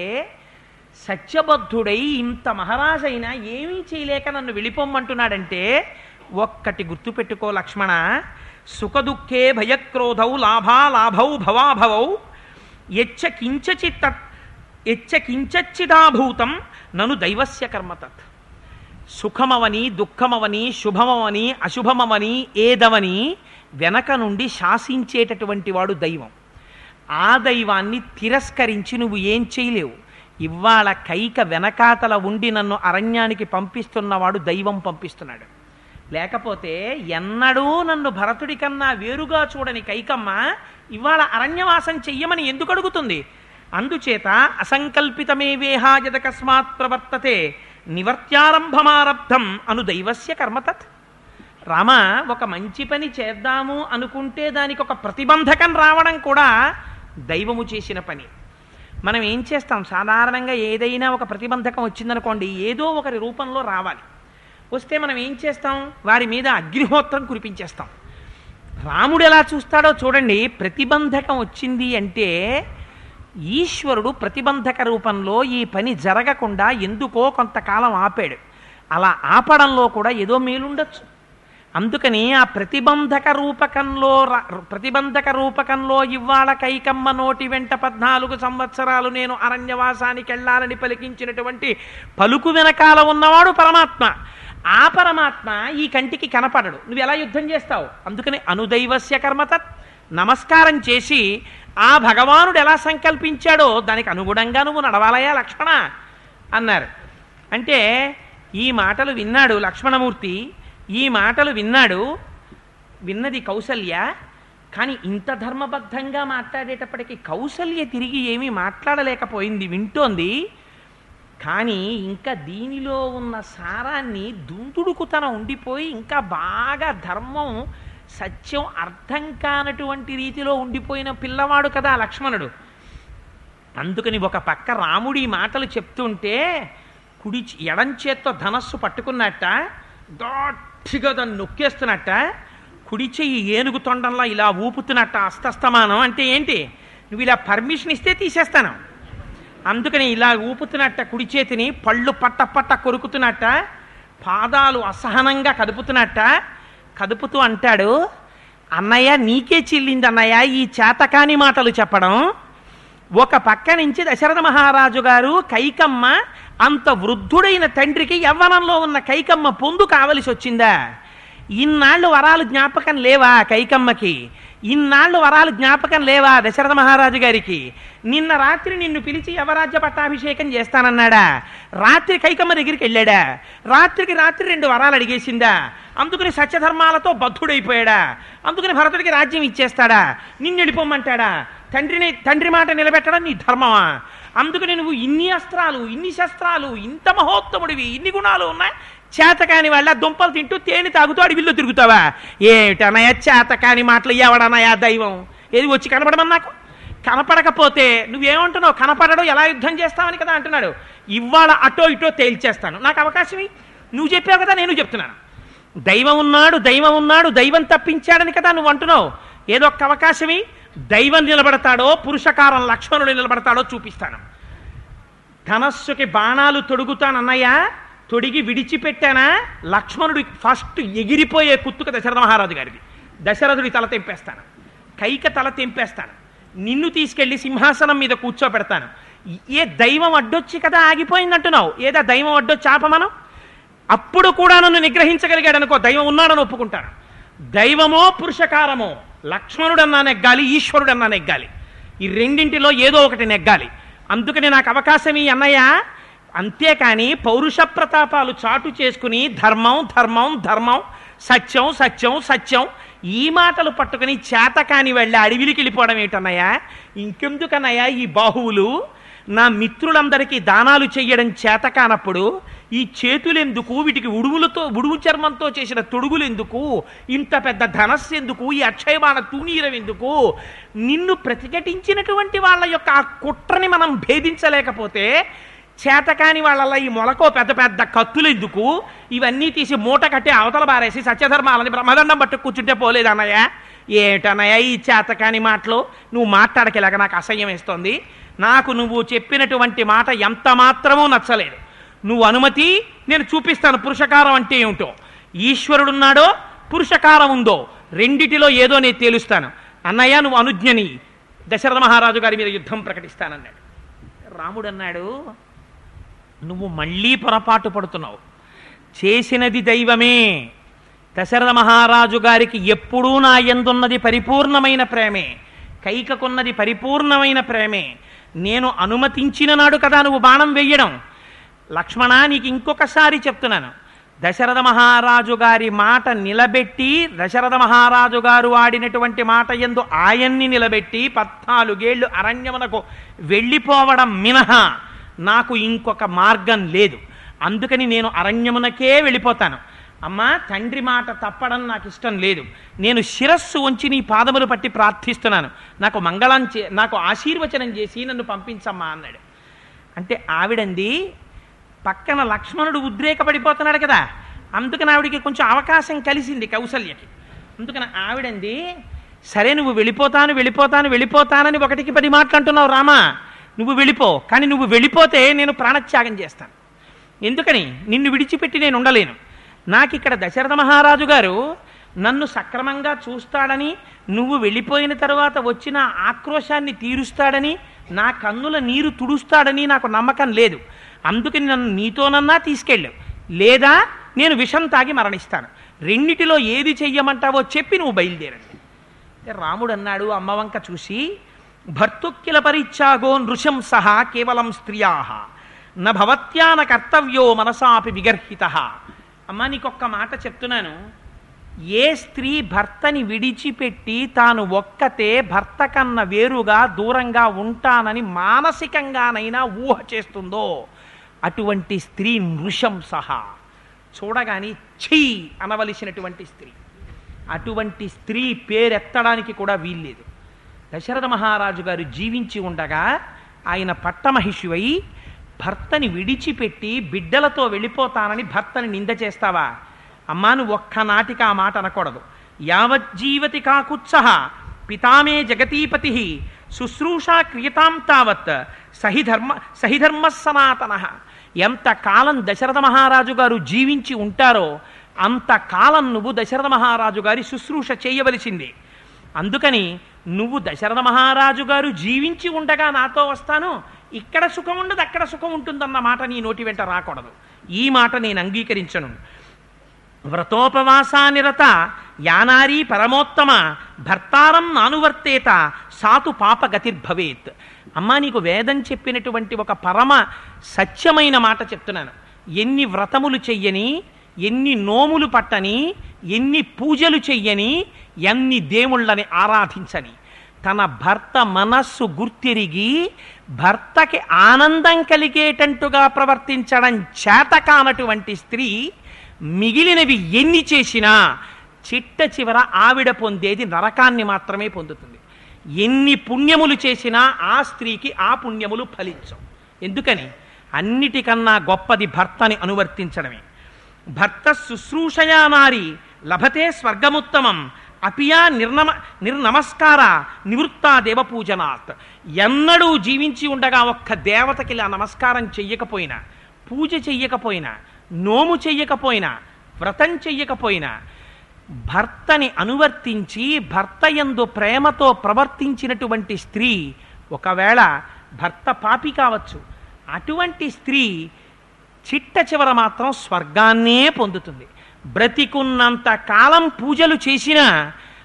సత్యబద్ధుడై ఇంత మహారాజైనా ఏమీ చేయలేక నన్ను వెళ్ళిపోమ్మంటున్నాడంటే ఒక్కటి గుర్తుపెట్టుకో లక్ష్మణ సుఖదుఖే భయక్రోధౌ లాభాలాభౌ భవాభవౌ యచ్చ కించచిత్ యచ్చ కించచ్చిదాభూతం నను దైవస్య కర్మతత్ సుఖమవని దుఃఖమవని శుభమవని అశుభమవని ఏదవని వెనక నుండి శాసించేటటువంటి వాడు దైవం ఆ దైవాన్ని తిరస్కరించి నువ్వు ఏం చేయలేవు ఇవాళ కైక వెనకాతల ఉండి నన్ను అరణ్యానికి పంపిస్తున్నవాడు దైవం పంపిస్తున్నాడు లేకపోతే ఎన్నడూ నన్ను భరతుడి కన్నా వేరుగా చూడని కైకమ్మ ఇవాళ అరణ్యవాసం చెయ్యమని ఎందుకు అడుగుతుంది అందుచేత అసంకల్పితమే వేహాయదకస్మాత్ ప్రవర్తతే నివర్త్యారంభమారబ్ధం అను దైవస్య కర్మతత్ రామ ఒక మంచి పని చేద్దాము అనుకుంటే దానికి ఒక ప్రతిబంధకం రావడం కూడా దైవము చేసిన పని మనం ఏం చేస్తాం సాధారణంగా ఏదైనా ఒక ప్రతిబంధకం వచ్చిందనుకోండి ఏదో ఒకరి రూపంలో రావాలి వస్తే మనం ఏం చేస్తాం వారి మీద అగ్నిహోత్రం కురిపించేస్తాం రాముడు ఎలా చూస్తాడో చూడండి ప్రతిబంధకం వచ్చింది అంటే ఈశ్వరుడు ప్రతిబంధక రూపంలో ఈ పని జరగకుండా ఎందుకో కొంతకాలం ఆపాడు అలా ఆపడంలో కూడా ఏదో మేలుండొచ్చు అందుకని ఆ ప్రతిబంధక రూపకంలో రా- ప్రతిబంధక రూపకంలో ఇవాళ కైకమ్మ నోటి వెంట పద్నాలుగు సంవత్సరాలు నేను అరణ్యవాసానికి వెళ్ళాలని పలికించినటువంటి పలుకు వెనకాల ఉన్నవాడు పరమాత్మ ఆ పరమాత్మ ఈ కంటికి కనపడడు నువ్వు ఎలా యుద్ధం చేస్తావు అందుకని అనుదైవస్య కర్మతత్ నమస్కారం చేసి ఆ భగవానుడు ఎలా సంకల్పించాడో దానికి అనుగుణంగా నువ్వు నడవాలయా లక్ష్మణ అన్నారు అంటే ఈ మాటలు విన్నాడు లక్ష్మణమూర్తి ఈ మాటలు విన్నాడు విన్నది కౌసల్య కానీ ఇంత ధర్మబద్ధంగా మాట్లాడేటప్పటికీ కౌసల్య తిరిగి ఏమీ మాట్లాడలేకపోయింది వింటోంది కానీ ఇంకా దీనిలో ఉన్న సారాన్ని దుందుడుకు తన ఉండిపోయి ఇంకా బాగా ధర్మం సత్యం అర్థం కానటువంటి రీతిలో ఉండిపోయిన పిల్లవాడు కదా లక్ష్మణుడు అందుకని ఒక పక్క రాముడి ఈ మాటలు చెప్తుంటే కుడి చే- ఎడం చేత్తో ధనస్సు పట్టుకున్నట్ట గట్టిగా దాన్ని నొక్కేస్తున్నట్ట కుడి చెయ్యి ఏనుగు తొండంలో ఇలా ఊపుతున్నట్ట అస్తస్తమానం అంటే ఏంటి నువ్వు ఇలా పర్మిషన్ ఇస్తే తీసేస్తాను అందుకని ఇలా ఊపుతున్నట్ట కుడి చేతిని పళ్ళు పట్ట పట్ట కొరుకుతున్నట్ట పాదాలు అసహనంగా కదుపుతున్నట్ట కదుపుతూ అంటాడు అన్నయ్య నీకే చిల్లింది అన్నయ్య ఈ చేతకాని మాటలు చెప్పడం ఒక పక్క నుంచి దశరథ మహారాజు గారు కైకమ్మ అంత వృద్ధుడైన తండ్రికి యవ్వనంలో ఉన్న కైకమ్మ పొందు కావలసి వచ్చిందా ఇన్నాళ్ళు వరాలు జ్ఞాపకం లేవా కైకమ్మకి ఇన్నాళ్ళు వరాలు జ్ఞాపకం లేవా దశరథ మహారాజు గారికి నిన్న రాత్రి నిన్ను పిలిచి యవరాజ్య పట్టాభిషేకం చేస్తానన్నాడా రాత్రి కైకమ్మ దగ్గరికి వెళ్ళాడా రాత్రికి రాత్రి రెండు వరాలు అడిగేసిందా అందుకని సత్యధర్మాలతో బద్ధుడైపోయాడా అందుకని భరతుడికి రాజ్యం ఇచ్చేస్తాడా నిన్ను వెళ్ళిపోమ్మంటాడా తండ్రిని తండ్రి మాట నిలబెట్టడం నీ ధర్మమా అందుకని నువ్వు ఇన్ని అస్త్రాలు ఇన్ని శస్త్రాలు ఇంత మహోత్తముడివి ఇన్ని గుణాలు ఉన్నాయి చేతకాని వాళ్ళ దుంపలు తింటూ తేనె తాగుతూ అడవిల్లో తిరుగుతావా ఏమిటనయా చేతకాని మాటలు ఎవడనయా దైవం ఏది వచ్చి కనపడమని నాకు కనపడకపోతే నువ్వేమంటున్నావు కనపడడం ఎలా యుద్ధం చేస్తావని కదా అంటున్నాడు ఇవాళ అటో ఇటో తేల్చేస్తాను నాకు అవకాశం ఇయ్యి. నువ్వు చెప్పావు కదా నేను చెప్తున్నాను దైవం ఉన్నాడు దైవం ఉన్నాడు దైవం తప్పించాడని కదా నువ్వు అంటున్నావు ఏదో ఒక్క అవకాశమి దైవం నిలబడతాడో పురుషకారం లక్ష్మణుడు నిలబడతాడో చూపిస్తాను ధనస్సుకి బాణాలు తొడుగుతానన్నయ్య తొడిగి విడిచిపెట్టానా లక్ష్మణుడి ఫస్ట్ ఎగిరిపోయే కుత్తుక దశరథ మహారాజు గారిది దశరథుడి తల తెంపేస్తాను కైక తల తెంపేస్తాను నిన్ను తీసుకెళ్లి సింహాసనం మీద కూర్చోబెడతాను ఏ దైవం అడ్డొచ్చి కదా ఆగిపోయిందంటున్నావు ఏదా దైవం అడ్డొచ్చి ఆపమనం అప్పుడు కూడా నన్ను నిగ్రహించగలిగాడు అనుకో దైవం ఉన్నాడని ఒప్పుకుంటాను దైవమో పురుషకారమో లక్ష్మణుడన్నా నెగ్గాలి ఈశ్వరుడన్నా నెగ్గాలి ఈ రెండింటిలో ఏదో ఒకటి నెగ్గాలి అందుకని నాకు అవకాశం ఈ అన్నయ్య అంతేకాని పౌరుష ప్రతాపాలు చాటు చేసుకుని ధర్మం ధర్మం ధర్మం సత్యం సత్యం సత్యం ఈ మాటలు పట్టుకుని చేతకాని వెళ్ళి అడవిలికి వెళ్ళిపోవడం ఏంటన్నయ్యా ఇంకెందుకన్నయ్యా ఈ బాహువులు నా మిత్రులందరికీ దానాలు చెయ్యడం చేత కానప్పుడు ఈ చేతులెందుకు వీటికి ఉడువులతో ఉడువు చర్మంతో చేసిన తొడుగులెందుకు ఇంత పెద్ద ధనస్సు ఎందుకు ఈ అక్షయమాన తూనీరం ఎందుకు నిన్ను ప్రతిఘటించినటువంటి వాళ్ళ యొక్క ఆ కుట్రని మనం భేదించలేకపోతే చేతకాని వాళ్ళ ఈ మొలకో పెద్ద పెద్ద కత్తులు ఎందుకు ఇవన్నీ తీసి మూట కట్టి అవతల బారేసి సత్యధర్మాలని బ్రహ్మదండం పట్టు కూర్చుంటే పోలేదు అన్నయ్య ఏమిటన్నయ్య ఈ చేతకాని మాటలు నువ్వు మాట్లాడకేలాగా నాకు అసహ్యం వేస్తోంది నాకు నువ్వు చెప్పినటువంటి మాట ఎంత మాత్రమూ నచ్చలేదు నువ్వు అనుమతి నేను చూపిస్తాను పురుషకారం అంటే ఏమిటో ఈశ్వరుడున్నాడో పురుషకారం ఉందో రెండిటిలో ఏదో నేను తేలుస్తాను అన్నయ్య నువ్వు అనుజ్ఞని దశరథ మహారాజు గారి మీద యుద్ధం ప్రకటిస్తానన్నాడు రాముడు అన్నాడు నువ్వు మళ్ళీ పొరపాటు పడుతున్నావు చేసినది దైవమే దశరథ మహారాజు గారికి ఎప్పుడూ నా ఎందున్నది పరిపూర్ణమైన ప్రేమే కైకకున్నది పరిపూర్ణమైన ప్రేమే నేను అనుమతించిన నాడు కదా నువ్వు బాణం వెయ్యడం లక్ష్మణ నీకు ఇంకొకసారి చెప్తున్నాను దశరథ మహారాజు గారి మాట నిలబెట్టి దశరథ మహారాజు గారు ఆడినటువంటి మాట ఎందు ఆయన్ని నిలబెట్టి పద్నాలుగేళ్లు అరణ్యమునకు వెళ్ళిపోవడం మినహా నాకు ఇంకొక మార్గం లేదు అందుకని నేను అరణ్యమునకే వెళ్ళిపోతాను అమ్మా తండ్రి మాట తప్పడం నాకు ఇష్టం లేదు నేను శిరస్సు ఉంచి నీ పాదములు పట్టి ప్రార్థిస్తున్నాను నాకు మంగళం చే నాకు ఆశీర్వచనం చేసి నన్ను పంపించమ్మా అన్నాడు అంటే ఆవిడంది పక్కన లక్ష్మణుడు ఉద్రేకపడిపోతున్నాడు కదా అందుకని ఆవిడికి కొంచెం అవకాశం కలిసింది కౌసల్యకి అందుకని ఆవిడంది సరే నువ్వు వెళ్ళిపోతాను వెళ్ళిపోతాను వెళ్ళిపోతానని ఒకటికి పది మాటలు అంటున్నావు రామా నువ్వు వెళ్ళిపో కానీ నువ్వు వెళ్ళిపోతే నేను ప్రాణత్యాగం చేస్తాను ఎందుకని నిన్ను విడిచిపెట్టి నేను ఉండలేను నాకు ఇక్కడ దశరథ మహారాజు గారు నన్ను సక్రమంగా చూస్తాడని నువ్వు వెళ్ళిపోయిన తర్వాత వచ్చిన ఆక్రోశాన్ని తీరుస్తాడని నా కన్నుల నీరు తుడుస్తాడని నాకు నమ్మకం లేదు అందుకని నన్ను నీతోనన్నా తీసుకెళ్ళు లేదా నేను విషం తాగి మరణిస్తాను రెండిటిలో ఏది చెయ్యమంటావో చెప్పి నువ్వు బయలుదేరండి అంటే రాముడు అన్నాడు అమ్మవంక చూసి భర్తుక్కిల పరిచ్ఛాగో నృశం సహా కేవలం స్త్రియా న భవత్యాన కర్తవ్యో మనసాపి విగర్హిత అమ్మ నీకొక్క మాట చెప్తున్నాను ఏ స్త్రీ భర్తని విడిచిపెట్టి తాను ఒక్కతే భర్త కన్నా వేరుగా దూరంగా ఉంటానని మానసికంగానైనా ఊహ చేస్తుందో అటువంటి స్త్రీ నృశం సహా చూడగాని ఛీ అనవలసినటువంటి స్త్రీ అటువంటి స్త్రీ పేరెత్తడానికి కూడా వీల్లేదు దశరథ మహారాజు గారు జీవించి ఉండగా ఆయన పట్టమహిషివై భర్తని విడిచిపెట్టి బిడ్డలతో వెళ్ళిపోతానని భర్తని నింద చేస్తావా అమ్మా నువ్వు ఒక్కనాటికి ఆ మాట అనకూడదు యావజ్జీవతి కాకుత్సహ పితామే జగతీపతి శుశ్రూషా క్రియతాం తావత్ సహిధర్మ సహిధర్మ సనాతన ఎంతకాలం దశరథ మహారాజు గారు జీవించి ఉంటారో అంతకాలం నువ్వు దశరథ మహారాజు గారి శుశ్రూష చేయవలసిందే అందుకని నువ్వు దశరథ మహారాజు గారు జీవించి ఉండగా నాతో వస్తాను ఇక్కడ సుఖం ఉండదు అక్కడ సుఖం ఉంటుందన్న మాట నీ నోటి వెంట రాకూడదు ఈ మాట నేను అంగీకరించను వ్రతోపవాసానిరత యానారీ పరమోత్తమ భర్తారం నానువర్తేత సాతు పాప గతిర్భవేత్ అమ్మా నీకు వేదం చెప్పినటువంటి ఒక పరమ సత్యమైన మాట చెప్తున్నాను ఎన్ని వ్రతములు చెయ్యని ఎన్ని నోములు పట్టని ఎన్ని పూజలు చెయ్యని ఎన్ని దేవుళ్ళని ఆరాధించని తన భర్త మనస్సు గుర్తిరిగి భర్తకి ఆనందం కలిగేటట్టుగా ప్రవర్తించడం చేతకానటువంటి స్త్రీ మిగిలినవి ఎన్ని చేసినా చిట్ట చివర ఆవిడ పొందేది నరకాన్ని మాత్రమే పొందుతుంది ఎన్ని పుణ్యములు చేసినా ఆ స్త్రీకి ఆ పుణ్యములు ఫలించవు ఎందుకని అన్నిటికన్నా గొప్పది భర్తని అనువర్తించడమే భర్త శుశ్రూషయా నారి లభతే స్వర్గముత్తమం అపియా నిర్నమ నిర్నమస్కార నివృత్తా దేవపూజనాత్ ఎన్నడూ జీవించి ఉండగా ఒక్క దేవతకి ఇలా నమస్కారం చెయ్యకపోయినా పూజ చెయ్యకపోయినా నోము చెయ్యకపోయినా వ్రతం చెయ్యకపోయినా భర్తని అనువర్తించి భర్త యందు ప్రేమతో ప్రవర్తించినటువంటి స్త్రీ ఒకవేళ భర్త పాపి కావచ్చు అటువంటి స్త్రీ చిట్ట చివర మాత్రం స్వర్గాన్నే పొందుతుంది బ్రతికున్నంత కాలం పూజలు చేసినా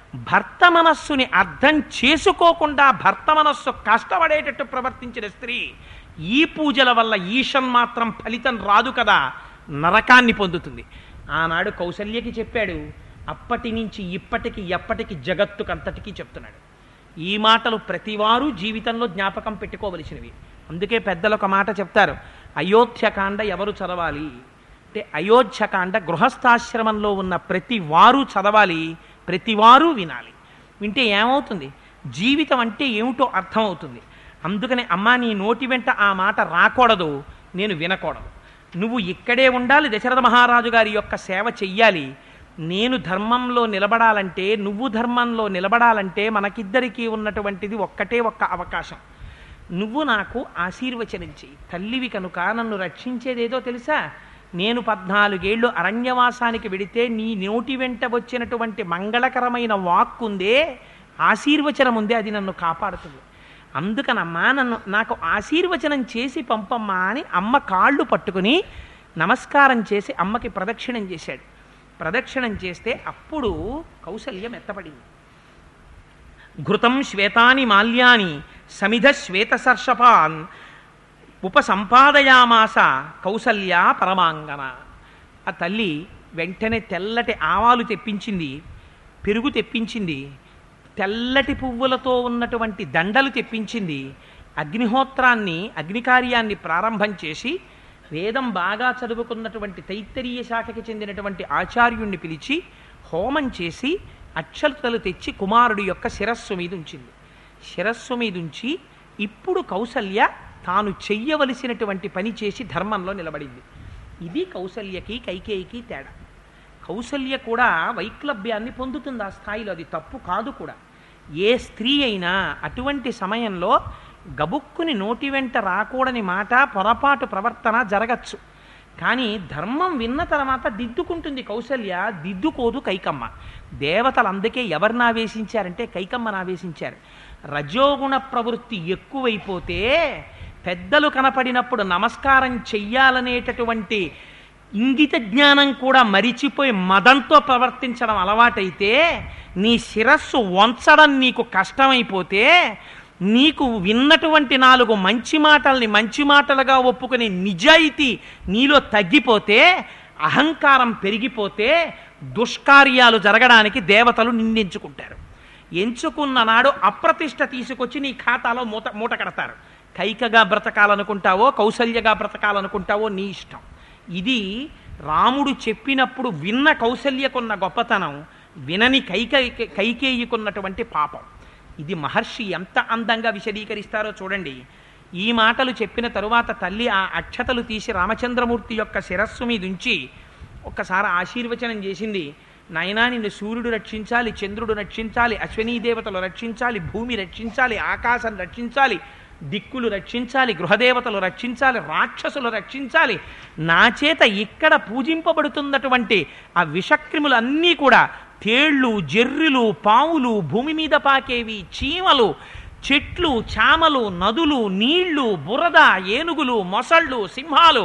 భర్త మనస్సుని అర్థం చేసుకోకుండా భర్త మనస్సు కష్టపడేటట్టు ప్రవర్తించిన స్త్రీ ఈ పూజల వల్ల ఈషన్ మాత్రం ఫలితం రాదు కదా నరకాన్ని పొందుతుంది ఆనాడు కౌసల్యకి చెప్పాడు అప్పటి నుంచి ఇప్పటికి ఎప్పటికి జగత్తుకంతటికీ చెప్తున్నాడు ఈ మాటలు ప్రతివారు జీవితంలో జ్ఞాపకం పెట్టుకోవలసినవి అందుకే పెద్దలు ఒక మాట చెప్తారు అయోధ్యకాండ ఎవరు చదవాలి అంటే అయోధ్యకాండ గృహస్థాశ్రమంలో ఉన్న ప్రతి వారు చదవాలి ప్రతి వారు వినాలి వింటే ఏమవుతుంది జీవితం అంటే ఏమిటో అర్థమవుతుంది అందుకని అమ్మా నీ నోటి వెంట ఆ మాట రాకూడదు నేను వినకూడదు నువ్వు ఇక్కడే ఉండాలి దశరథ మహారాజు గారి యొక్క సేవ చెయ్యాలి నేను ధర్మంలో నిలబడాలంటే నువ్వు ధర్మంలో నిలబడాలంటే మనకిద్దరికీ ఉన్నటువంటిది ఒక్కటే ఒక్క అవకాశం నువ్వు నాకు ఆశీర్వచనం చెయ్యి తల్లివి కనుక నన్ను రక్షించేదేదో తెలుసా నేను పద్నాలుగేళ్లు అరణ్యవాసానికి వెడితే నీ నోటి వెంట వచ్చినటువంటి మంగళకరమైన వాక్కుందే ఆశీర్వచనం ఉందే అది నన్ను కాపాడుతుంది అందుకనమ్మా నన్ను నాకు ఆశీర్వచనం చేసి పంపమ్మా అని అమ్మ కాళ్ళు పట్టుకుని నమస్కారం చేసి అమ్మకి ప్రదక్షిణం చేశాడు ప్రదక్షిణం చేస్తే అప్పుడు కౌసల్యం ఎత్తపడింది ఘృతం శ్వేతాని మాల్యాని సమిధ శ్వేతసర్షపాన్ ఉపసంపాదయామాస కౌసల్య పరమాంగన ఆ తల్లి వెంటనే తెల్లటి ఆవాలు తెప్పించింది పెరుగు తెప్పించింది తెల్లటి పువ్వులతో ఉన్నటువంటి దండలు తెప్పించింది అగ్నిహోత్రాన్ని అగ్నికార్యాన్ని ప్రారంభం చేసి వేదం బాగా చదువుకున్నటువంటి తైత్తరీయ శాఖకి చెందినటువంటి ఆచార్యుణ్ణి పిలిచి హోమం చేసి అక్షతలు తెచ్చి కుమారుడి యొక్క శిరస్సు మీద ఉంచింది శిరస్సు మీద ఉంచి ఇప్పుడు కౌసల్య తాను చెయ్యవలసినటువంటి పని చేసి ధర్మంలో నిలబడింది ఇది కౌసల్యకి కైకేయికి తేడా కౌసల్య కూడా వైక్లభ్యాన్ని పొందుతుంది ఆ స్థాయిలో అది తప్పు కాదు కూడా ఏ స్త్రీ అయినా అటువంటి సమయంలో గబుక్కుని నోటి వెంట రాకూడని మాట పొరపాటు ప్రవర్తన జరగచ్చు కానీ ధర్మం విన్న తర్వాత దిద్దుకుంటుంది కౌసల్య దిద్దుకోదు కైకమ్మ దేవతలు అందుకే ఎవరిని ఆవేశించారంటే కైకమ్మను ఆవేశించారు రజోగుణ ప్రవృత్తి ఎక్కువైపోతే పెద్దలు కనపడినప్పుడు నమస్కారం చెయ్యాలనేటటువంటి ఇంగిత జ్ఞానం కూడా మరిచిపోయి మదంతో ప్రవర్తించడం అలవాటైతే నీ శిరస్సు వంచడం నీకు కష్టమైపోతే నీకు విన్నటువంటి నాలుగు మంచి మాటల్ని మంచి మాటలుగా ఒప్పుకునే నిజాయితీ నీలో తగ్గిపోతే అహంకారం పెరిగిపోతే దుష్కార్యాలు జరగడానికి దేవతలు నిందించుకుంటారు ఎంచుకున్న నాడు అప్రతిష్ట తీసుకొచ్చి నీ ఖాతాలో మూట మూట కడతారు కైకగా బ్రతకాలనుకుంటావో కౌసల్యగా బ్రతకాలనుకుంటావో నీ ఇష్టం ఇది రాముడు చెప్పినప్పుడు విన్న కౌసల్యకున్న గొప్పతనం వినని కైక కైకేయికున్నటువంటి పాపం ఇది మహర్షి ఎంత అందంగా విశదీకరిస్తారో చూడండి ఈ మాటలు చెప్పిన తరువాత తల్లి ఆ అక్షతలు తీసి రామచంద్రమూర్తి యొక్క శిరస్సు మీద ఉంచి ఒక్కసారి ఆశీర్వచనం చేసింది నైనా నిన్ను సూర్యుడు రక్షించాలి చంద్రుడు రక్షించాలి అశ్వనీ దేవతలు రక్షించాలి భూమి రక్షించాలి ఆకాశం రక్షించాలి దిక్కులు రక్షించాలి గృహదేవతలు రక్షించాలి రాక్షసులు రక్షించాలి నా చేత ఇక్కడ పూజింపబడుతున్నటువంటి ఆ విషక్రిములన్నీ కూడా తేళ్ళు జెర్రిలు పావులు భూమి మీద పాకేవి చీమలు చెట్లు చామలు నదులు నీళ్లు బురద ఏనుగులు మొసళ్ళు సింహాలు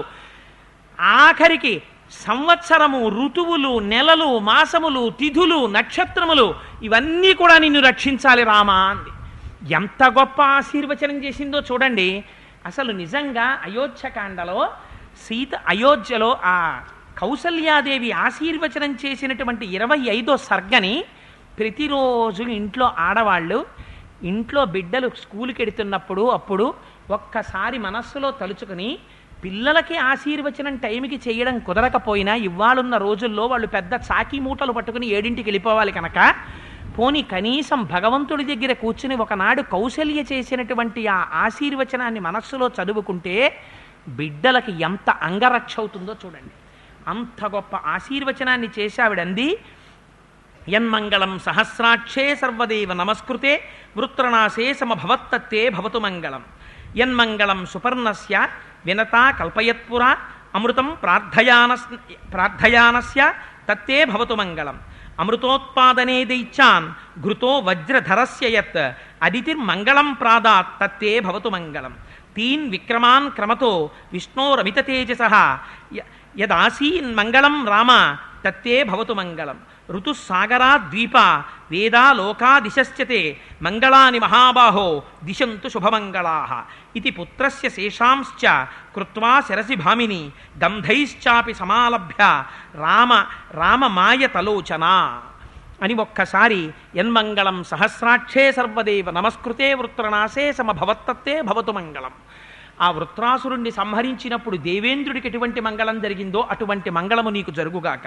ఆఖరికి సంవత్సరము ఋతువులు నెలలు మాసములు తిథులు నక్షత్రములు ఇవన్నీ కూడా నిన్ను రక్షించాలి రామా అంది ఎంత గొప్ప ఆశీర్వచనం చేసిందో చూడండి అసలు నిజంగా అయోధ్యకాండలో సీత అయోధ్యలో ఆ కౌసల్యాదేవి ఆశీర్వచనం చేసినటువంటి ఇరవై ఐదో సర్గని ప్రతిరోజు ఇంట్లో ఆడవాళ్ళు ఇంట్లో బిడ్డలు స్కూల్కి ఎడుతున్నప్పుడు అప్పుడు ఒక్కసారి మనస్సులో తలుచుకుని పిల్లలకి ఆశీర్వచనం టైంకి చేయడం కుదరకపోయినా ఇవాళున్న రోజుల్లో వాళ్ళు పెద్ద చాకీ మూటలు పట్టుకుని ఏడింటికి వెళ్ళిపోవాలి కనుక పోని కనీసం భగవంతుడి దగ్గర కూర్చుని ఒకనాడు కౌశల్య చేసినటువంటి ఆ ఆశీర్వచనాన్ని మనస్సులో చదువుకుంటే బిడ్డలకి ఎంత అంగరక్ష అవుతుందో చూడండి అంత గొప్ప ఆశీర్వచనాన్ని చేశావిడంది యన్మంగళం సహస్రాక్షే సర్వదేవ నమస్కృతే వృత్రనాశే సమభవత్తత్తే భవతు మంగళం యన్మంగళం సుపర్ణస్య వినతా కల్పయత్పురా అమృతం ప్రార్థయానస్ ప్రార్థయానస్య తత్తే భవతు మంగళం అమృతోత్పాదనే దైత్యాన్ ఘృతో వజ్రధరస్య యత్ అదితిర్మంగళం ప్రాదాత్ తత్తే భవతు మంగళం తీన్ విక్రమాన్ క్రమతో విష్ణోరమిత తేజస యదాసీన్ మంగళం రామ తత్తే భవతు మంగళం ఋతుసాగరా ద్వీప వేదా లోకా దిశశ్చతే మంగళాని మహాబాహో దిశంతు శుభమంగళా ఇది పుత్రస్య శేషాంశ్చ కృత్వా శరసి భామిని గంధైశ్చాపి సమాలభ్య రామ రామమాయ తలోచనా అని ఒక్కసారి యన్మంగళం సహస్రాక్షే సర్వదేవ నమస్కృతే వృత్రనాశే సమభవత్తత్తే భవతు మంగళం ఆ వృత్రాసురుణ్ణి సంహరించినప్పుడు దేవేంద్రుడికి ఎటువంటి మంగళం జరిగిందో అటువంటి మంగళము నీకు జరుగుగాక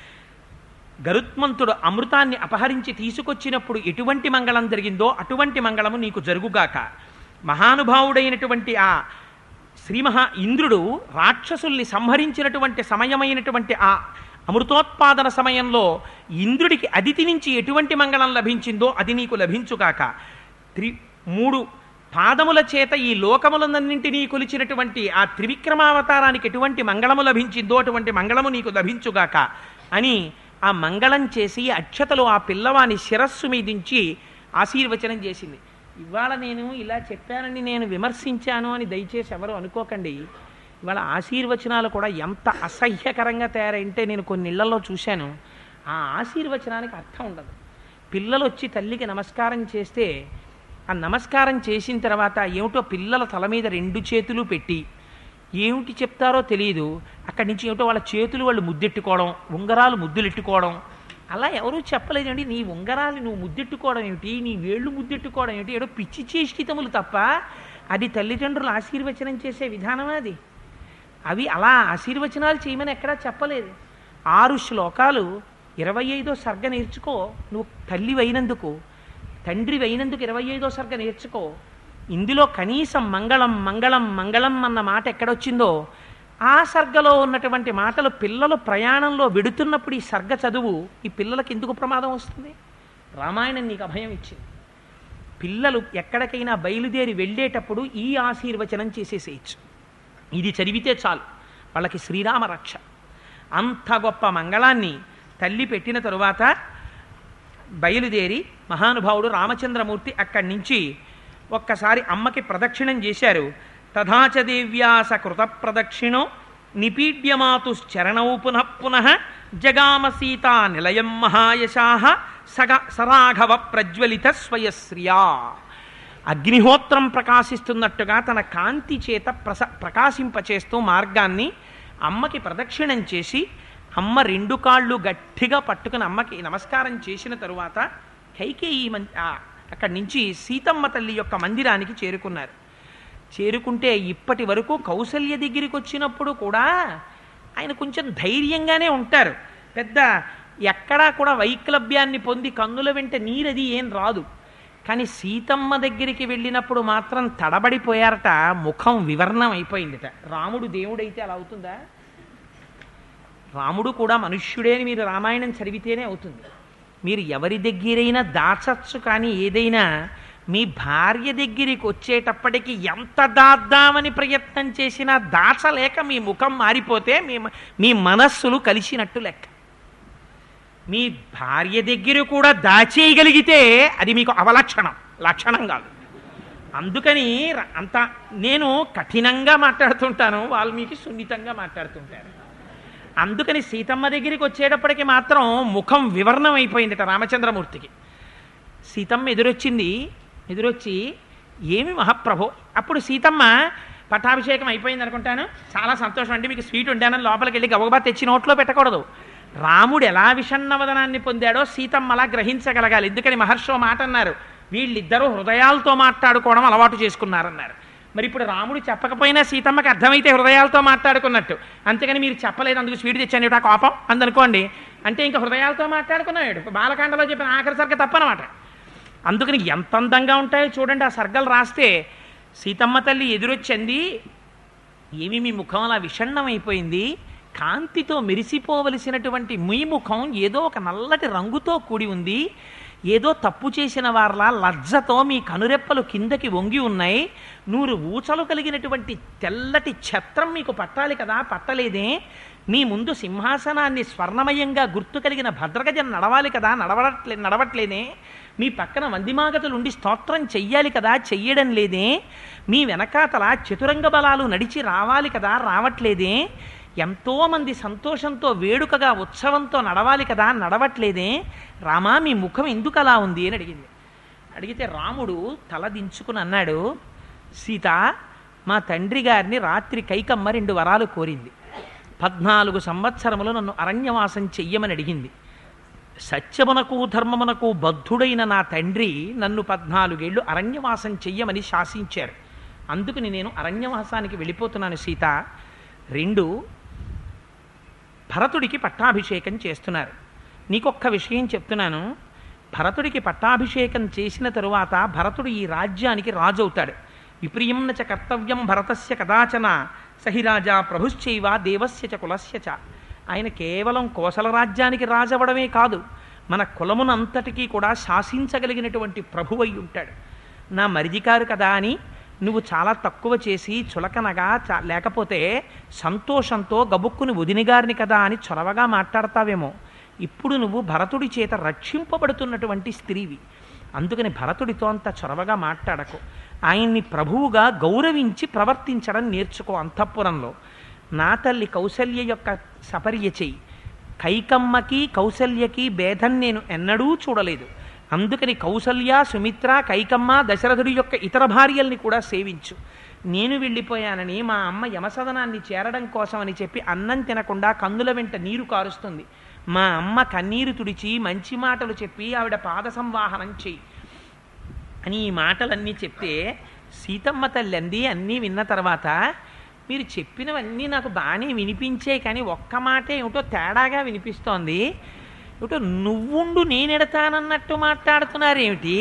గరుత్మంతుడు అమృతాన్ని అపహరించి తీసుకొచ్చినప్పుడు ఎటువంటి మంగళం జరిగిందో అటువంటి మంగళము నీకు జరుగుగాక మహానుభావుడైనటువంటి ఆ శ్రీ మహా ఇంద్రుడు రాక్షసుల్ని సంహరించినటువంటి సమయమైనటువంటి ఆ అమృతోత్పాదన సమయంలో ఇంద్రుడికి అదితి నుంచి ఎటువంటి మంగళం లభించిందో అది నీకు లభించుగాక త్రి మూడు పాదముల చేత ఈ లోకములన్నింటినీ కొలిచినటువంటి ఆ త్రివిక్రమావతారానికి ఎటువంటి మంగళము లభించిందో అటువంటి మంగళము నీకు లభించుగాక అని ఆ మంగళం చేసి అక్షతలు ఆ పిల్లవాని శిరస్సు మీదించి ఆశీర్వచనం చేసింది ఇవాళ నేను ఇలా చెప్పానని నేను విమర్శించాను అని దయచేసి ఎవరు అనుకోకండి ఇవాళ ఆశీర్వచనాలు కూడా ఎంత అసహ్యకరంగా తయారైంటే నేను కొన్ని ఇళ్లలో చూశాను ఆ ఆశీర్వచనానికి అర్థం ఉండదు పిల్లలు వచ్చి తల్లికి నమస్కారం చేస్తే ఆ నమస్కారం చేసిన తర్వాత ఏమిటో పిల్లల తల మీద రెండు చేతులు పెట్టి ఏమిటి చెప్తారో తెలియదు అక్కడి నుంచి ఏమిటో వాళ్ళ చేతులు వాళ్ళు ముద్దెట్టుకోవడం ఉంగరాలు ముద్దులెట్టుకోవడం అలా ఎవరూ చెప్పలేదండి నీ ఉంగరాలు నువ్వు ముద్దెట్టుకోవడం ఏమిటి నీ వేళ్ళు ముద్దెట్టుకోవడం ఏమిటి ఏదో పిచ్చి చేష్టితములు తప్ప అది తల్లిదండ్రులు ఆశీర్వచనం చేసే విధానమా అది అవి అలా ఆశీర్వచనాలు చేయమని ఎక్కడా చెప్పలేదు ఆరు శ్లోకాలు ఇరవై ఐదో సర్గ నేర్చుకో నువ్వు తల్లి అయినందుకు తండ్రి అయినందుకు ఇరవై ఐదో సర్గ నేర్చుకో ఇందులో కనీసం మంగళం మంగళం మంగళం అన్న మాట ఎక్కడొచ్చిందో ఆ సర్గలో ఉన్నటువంటి మాటలు పిల్లలు ప్రయాణంలో వెడుతున్నప్పుడు ఈ సర్గ చదువు ఈ పిల్లలకి ఎందుకు ప్రమాదం వస్తుంది రామాయణం నీకు అభయం ఇచ్చింది పిల్లలు ఎక్కడికైనా బయలుదేరి వెళ్ళేటప్పుడు ఈ ఆశీర్వచనం చేసేసేయచ్చు ఇది చదివితే చాలు వాళ్ళకి శ్రీరామ రక్ష అంత గొప్ప మంగళాన్ని తల్లి పెట్టిన తరువాత బయలుదేరి మహానుభావుడు రామచంద్రమూర్తి అక్కడి నుంచి ఒక్కసారి అమ్మకి ప్రదక్షిణం చేశారు తథాచ దేవ్యాస కృత ప్రదక్షిణో నిపీడ్యమాతుశ్చరణౌ పునః పునః జగామ సీతా నిలయం మహాయశా సగ సరాఘవ ప్రజ్వలిత స్వయశ్రియా అగ్నిహోత్రం ప్రకాశిస్తున్నట్టుగా తన కాంతి చేత ప్రస ప్రకాశింపచేస్తూ మార్గాన్ని అమ్మకి ప్రదక్షిణం చేసి అమ్మ రెండు కాళ్ళు గట్టిగా పట్టుకుని అమ్మకి నమస్కారం చేసిన తరువాత కైకేయి మం ఆ, అక్కడి నుంచి సీతమ్మ తల్లి యొక్క మందిరానికి చేరుకున్నారు చేరుకుంటే ఇప్పటి వరకు కౌసల్య దగ్గరికి వచ్చినప్పుడు కూడా ఆయన కొంచెం ధైర్యంగానే ఉంటారు పెద్ద ఎక్కడా కూడా వైక్లభ్యాన్ని పొంది కన్నుల వెంట నీరది ఏం రాదు కానీ సీతమ్మ దగ్గరికి వెళ్ళినప్పుడు మాత్రం తడబడిపోయారట ముఖం వివర్ణం అయిపోయిందిట రాముడు దేవుడైతే అలా అవుతుందా రాముడు కూడా మనుష్యుడే అని మీరు రామాయణం చదివితేనే అవుతుంది మీరు ఎవరి దగ్గరైనా దాచచ్చు కానీ ఏదైనా మీ భార్య దగ్గరికి వచ్చేటప్పటికి ఎంత దాద్దామని ప్రయత్నం చేసినా దాచలేక మీ ముఖం మారిపోతే మీ మీ మనస్సులు కలిసినట్టు లెక్క మీ భార్య దగ్గర కూడా దాచేయగలిగితే అది మీకు అవలక్షణం లక్షణం కాదు అందుకని ర- అంత నేను కఠినంగా మాట్లాడుతుంటాను వాల్మీకి సున్నితంగా మాట్లాడుతుంటారు అందుకని సీతమ్మ దగ్గరికి వచ్చేటప్పటికి మాత్రం ముఖం వివర్ణం అయిపోయిందట రామచంద్రమూర్తికి సీతమ్మ ఎదురొచ్చింది ఎదురొచ్చి ఏమి మహాప్రభో అప్పుడు సీతమ్మ పట్టాభిషేకం అయిపోయింది అనుకుంటాను చాలా సంతోషం అండి మీకు స్వీట్ ఉండానని లోపలికి వెళ్ళి గబగబా తెచ్చి నోట్లో పెట్టకూడదు రాముడు ఎలా విషణ్ణవదనాన్ని పొందాడో సీతమ్మ అలా గ్రహించగలగాలి ఎందుకని మహర్షి ఓ మాట అన్నారు వీళ్ళిద్దరూ హృదయాలతో మాట్లాడుకోవడం అలవాటు చేసుకున్నారన్నారు మరి ఇప్పుడు రాముడు చెప్పకపోయినా సీతమ్మకి అర్థమైతే హృదయాలతో మాట్లాడుకున్నట్టు అంతేగాని మీరు చెప్పలేదు అందుకు స్వీట్ తెచ్చాను ఇటా కోపం అందనుకోండి అంటే ఇంకా హృదయాలతో మాట్లాడుకున్నాడు బాలకాండలో చెప్పిన ఆఖరి సరిగ్గా తప్పనమాట అందుకని ఎంత అందంగా ఉంటాయో చూడండి ఆ సర్గలు రాస్తే సీతమ్మ తల్లి ఎదురొచ్చింది ఏమి మీ ముఖం అలా విషణ్ణమైపోయింది కాంతితో మెరిసిపోవలసినటువంటి మీ ముఖం ఏదో ఒక నల్లటి రంగుతో కూడి ఉంది ఏదో తప్పు చేసిన వారిలా లజ్జతో మీ కనురెప్పలు కిందకి వంగి ఉన్నాయి నూరు ఊచలు కలిగినటువంటి తెల్లటి ఛత్రం మీకు పట్టాలి కదా పట్టలేదే మీ ముందు సింహాసనాన్ని స్వర్ణమయంగా గుర్తు కలిగిన భద్రగజం నడవాలి కదా నడవట్లే నడవట్లేదే మీ పక్కన వందిమాగతులు ఉండి స్తోత్రం చెయ్యాలి కదా చెయ్యడం లేదే మీ వెనకాతల చతురంగ బలాలు నడిచి రావాలి కదా రావట్లేదే ఎంతోమంది సంతోషంతో వేడుకగా ఉత్సవంతో నడవాలి కదా నడవట్లేదే రామా మీ ముఖం ఎందుకు అలా ఉంది అని అడిగింది అడిగితే రాముడు తల దించుకుని అన్నాడు సీత మా తండ్రి గారిని రాత్రి కైకమ్మ రెండు వరాలు కోరింది పద్నాలుగు సంవత్సరములు నన్ను అరణ్యవాసం చెయ్యమని అడిగింది సత్యమునకు ధర్మమునకు బద్ధుడైన నా తండ్రి నన్ను పద్నాలుగేళ్లు అరణ్యవాసం చెయ్యమని శాసించారు అందుకని నేను అరణ్యవాసానికి వెళ్ళిపోతున్నాను సీత రెండు భరతుడికి పట్టాభిషేకం చేస్తున్నారు నీకొక్క విషయం చెప్తున్నాను భరతుడికి పట్టాభిషేకం చేసిన తరువాత భరతుడు ఈ రాజ్యానికి రాజు అవుతాడు విప్రియంన చ కర్తవ్యం భరతస్య కదాచన సహిరాజా ప్రభుశ్చైవ దేవస్య చ కులస్య చ ఆయన కేవలం కోసల రాజ్యానికి రాజవడమే కాదు మన కులమునంతటికీ కూడా శాసించగలిగినటువంటి ప్రభువై ఉంటాడు నా మరిదికారు కదా అని నువ్వు చాలా తక్కువ చేసి చులకనగా చా- లేకపోతే సంతోషంతో గబుక్కుని వదినిగారిని కదా అని చొరవగా మాట్లాడతావేమో ఇప్పుడు నువ్వు భరతుడి చేత రక్షింపబడుతున్నటువంటి స్త్రీవి అందుకని భరతుడితో అంత చొరవగా మాట్లాడకు ఆయన్ని ప్రభువుగా గౌరవించి ప్రవర్తించడం నేర్చుకో అంతఃపురంలో నా తల్లి కౌసల్య యొక్క సపర్య చెయ్యి కైకమ్మకి కౌసల్యకి భేదం నేను ఎన్నడూ చూడలేదు అందుకని కౌసల్య సుమిత్ర కైకమ్మ దశరథుడి యొక్క ఇతర భార్యల్ని కూడా సేవించు నేను వెళ్ళిపోయానని మా అమ్మ యమసదనాన్ని చేరడం కోసమని చెప్పి అన్నం తినకుండా కందుల వెంట నీరు కారుస్తుంది మా అమ్మ కన్నీరు తుడిచి మంచి మాటలు చెప్పి ఆవిడ పాద సంవాహనం చెయ్యి అని ఈ మాటలన్నీ చెప్తే సీతమ్మ తల్లి అంది అన్నీ విన్న తర్వాత మీరు చెప్పినవన్నీ నాకు బాగానే వినిపించే కానీ ఒక్క మాట ఏమిటో తేడాగా వినిపిస్తోంది ఏమిటో నువ్వుండు నేనెడతానన్నట్టు మాట్లాడుతున్నారేమిటి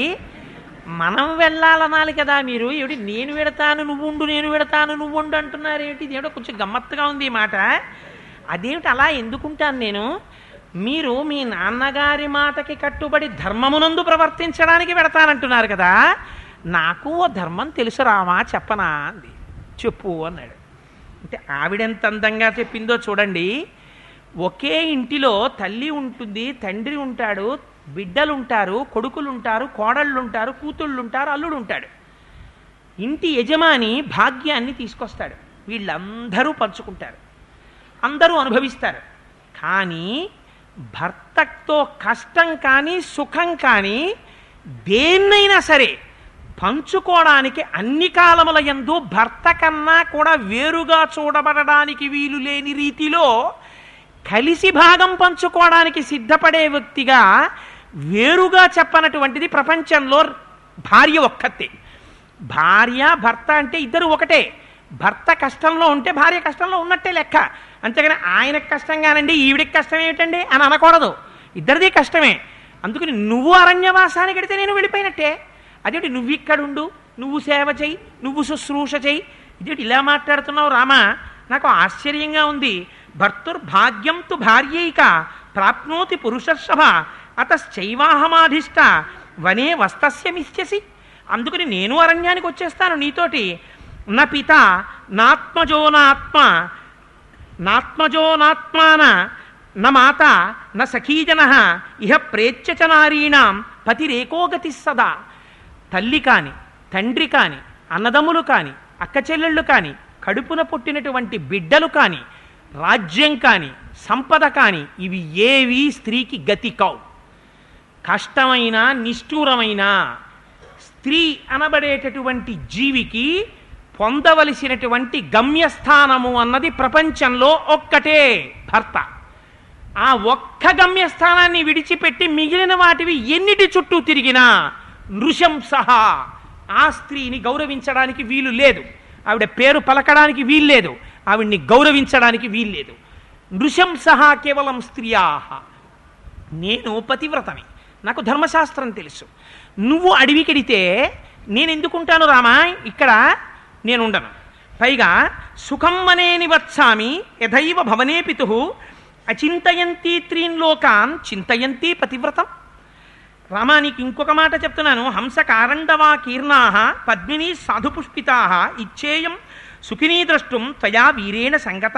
మనం వెళ్ళాలనాలి కదా మీరు ఏమిటి నేను వెడతాను నువ్వుండు నేను వెడతాను నువ్వుండు అంటున్నారేమిటి ఇదేమిటో కొంచెం గమ్మత్తుగా ఉంది ఈ మాట అదేమిటి అలా ఎందుకుంటాను నేను మీరు మీ నాన్నగారి మాటకి కట్టుబడి ధర్మమునందు ప్రవర్తించడానికి పెడతానంటున్నారు కదా నాకు ఓ ధర్మం తెలుసు రామా చెప్పనా అంది చెప్పు అన్నాడు అంటే ఆవిడెంత అందంగా చెప్పిందో చూడండి ఒకే ఇంటిలో తల్లి ఉంటుంది తండ్రి ఉంటాడు బిడ్డలు ఉంటారు కొడుకులు ఉంటారు కోడళ్ళు ఉంటారు కూతుళ్ళు ఉంటారు అల్లుడు ఉంటాడు ఇంటి యజమాని భాగ్యాన్ని తీసుకొస్తాడు వీళ్ళందరూ పంచుకుంటారు అందరూ అనుభవిస్తారు కానీ భర్తతో కష్టం కానీ సుఖం కానీ దేన్నైనా సరే పంచుకోవడానికి అన్ని కాలముల యందు భర్త కన్నా కూడా వేరుగా చూడబడడానికి వీలు లేని రీతిలో కలిసి భాగం పంచుకోవడానికి సిద్ధపడే వ్యక్తిగా వేరుగా చెప్పనటువంటిది ప్రపంచంలో భార్య ఒక్కతే భార్య భర్త అంటే ఇద్దరు ఒకటే భర్త కష్టంలో ఉంటే భార్య కష్టంలో ఉన్నట్టే లెక్క అంతేగాని ఆయనకు కష్టంగానండి ఈవిడికి కష్టం ఏమిటండి అని అనకూడదు ఇద్దరిది కష్టమే అందుకని నువ్వు అరణ్యవాసానికి వెడితే నేను వెళ్ళిపోయినట్టే అదేంటి నువ్వు ఇక్కడుండు నువ్వు సేవ చెయ్యి నువ్వు శుశ్రూష చెయ్యి ఇదేంటి ఇలా మాట్లాడుతున్నావు రామా నాకు ఆశ్చర్యంగా ఉంది భర్తుర్భాగ్యం తు భార్యైక ప్రాప్నోతి పురుషర్షభ అతశ్చైవాహమాధిష్ట వనే వస్తస్యమిష్యసి అందుకని నేను అరణ్యానికి వచ్చేస్తాను నీతోటి నా పిత నాత్మజో నాత్మ నాత్మజో నాత్మాన న మాత న సఖీజన ఇహ ప్రేత్య చ నారీణాం పతిరేకోగతి సదా తల్లి కాని తండ్రి కాని అన్నదమ్ములు కాని అక్క చెల్లెళ్ళు కాని కడుపున పుట్టినటువంటి బిడ్డలు కాని రాజ్యం కాని సంపద కాని ఇవి ఏవి స్త్రీకి గతి కావు కష్టమైన నిష్ఠూరమైన స్త్రీ అనబడేటటువంటి జీవికి పొందవలసినటువంటి గమ్యస్థానము అన్నది ప్రపంచంలో ఒక్కటే భర్త ఆ ఒక్క గమ్యస్థానాన్ని విడిచిపెట్టి మిగిలిన వాటివి ఎన్నిటి చుట్టూ తిరిగినా నృశంస ఆ స్త్రీని గౌరవించడానికి వీలు లేదు ఆవిడ పేరు పలకడానికి వీల్లేదు ఆవిడ్ని గౌరవించడానికి వీల్లేదు నృశంస కేవలం స్త్రియా నేను పతివ్రతని నాకు ధర్మశాస్త్రం తెలుసు నువ్వు అడవికెడితే నేను ఎందుకుంటాను రామా ఇక్కడ నేను ఉండను పైగా సుఖం అనేని వచ్చామి యథైవ భవనే పితు అచింతయంతి త్రీన్ లోకాన్ చింతయంతి పతివ్రతం రామా నీకు ఇంకొక మాట చెప్తున్నాను హంస కారండవా కీర్ణా పద్మిని సాధుపుష్పితా ఇచ్చేయం సుఖినీ ద్రష్టుం త్వయా వీరేణ సంగత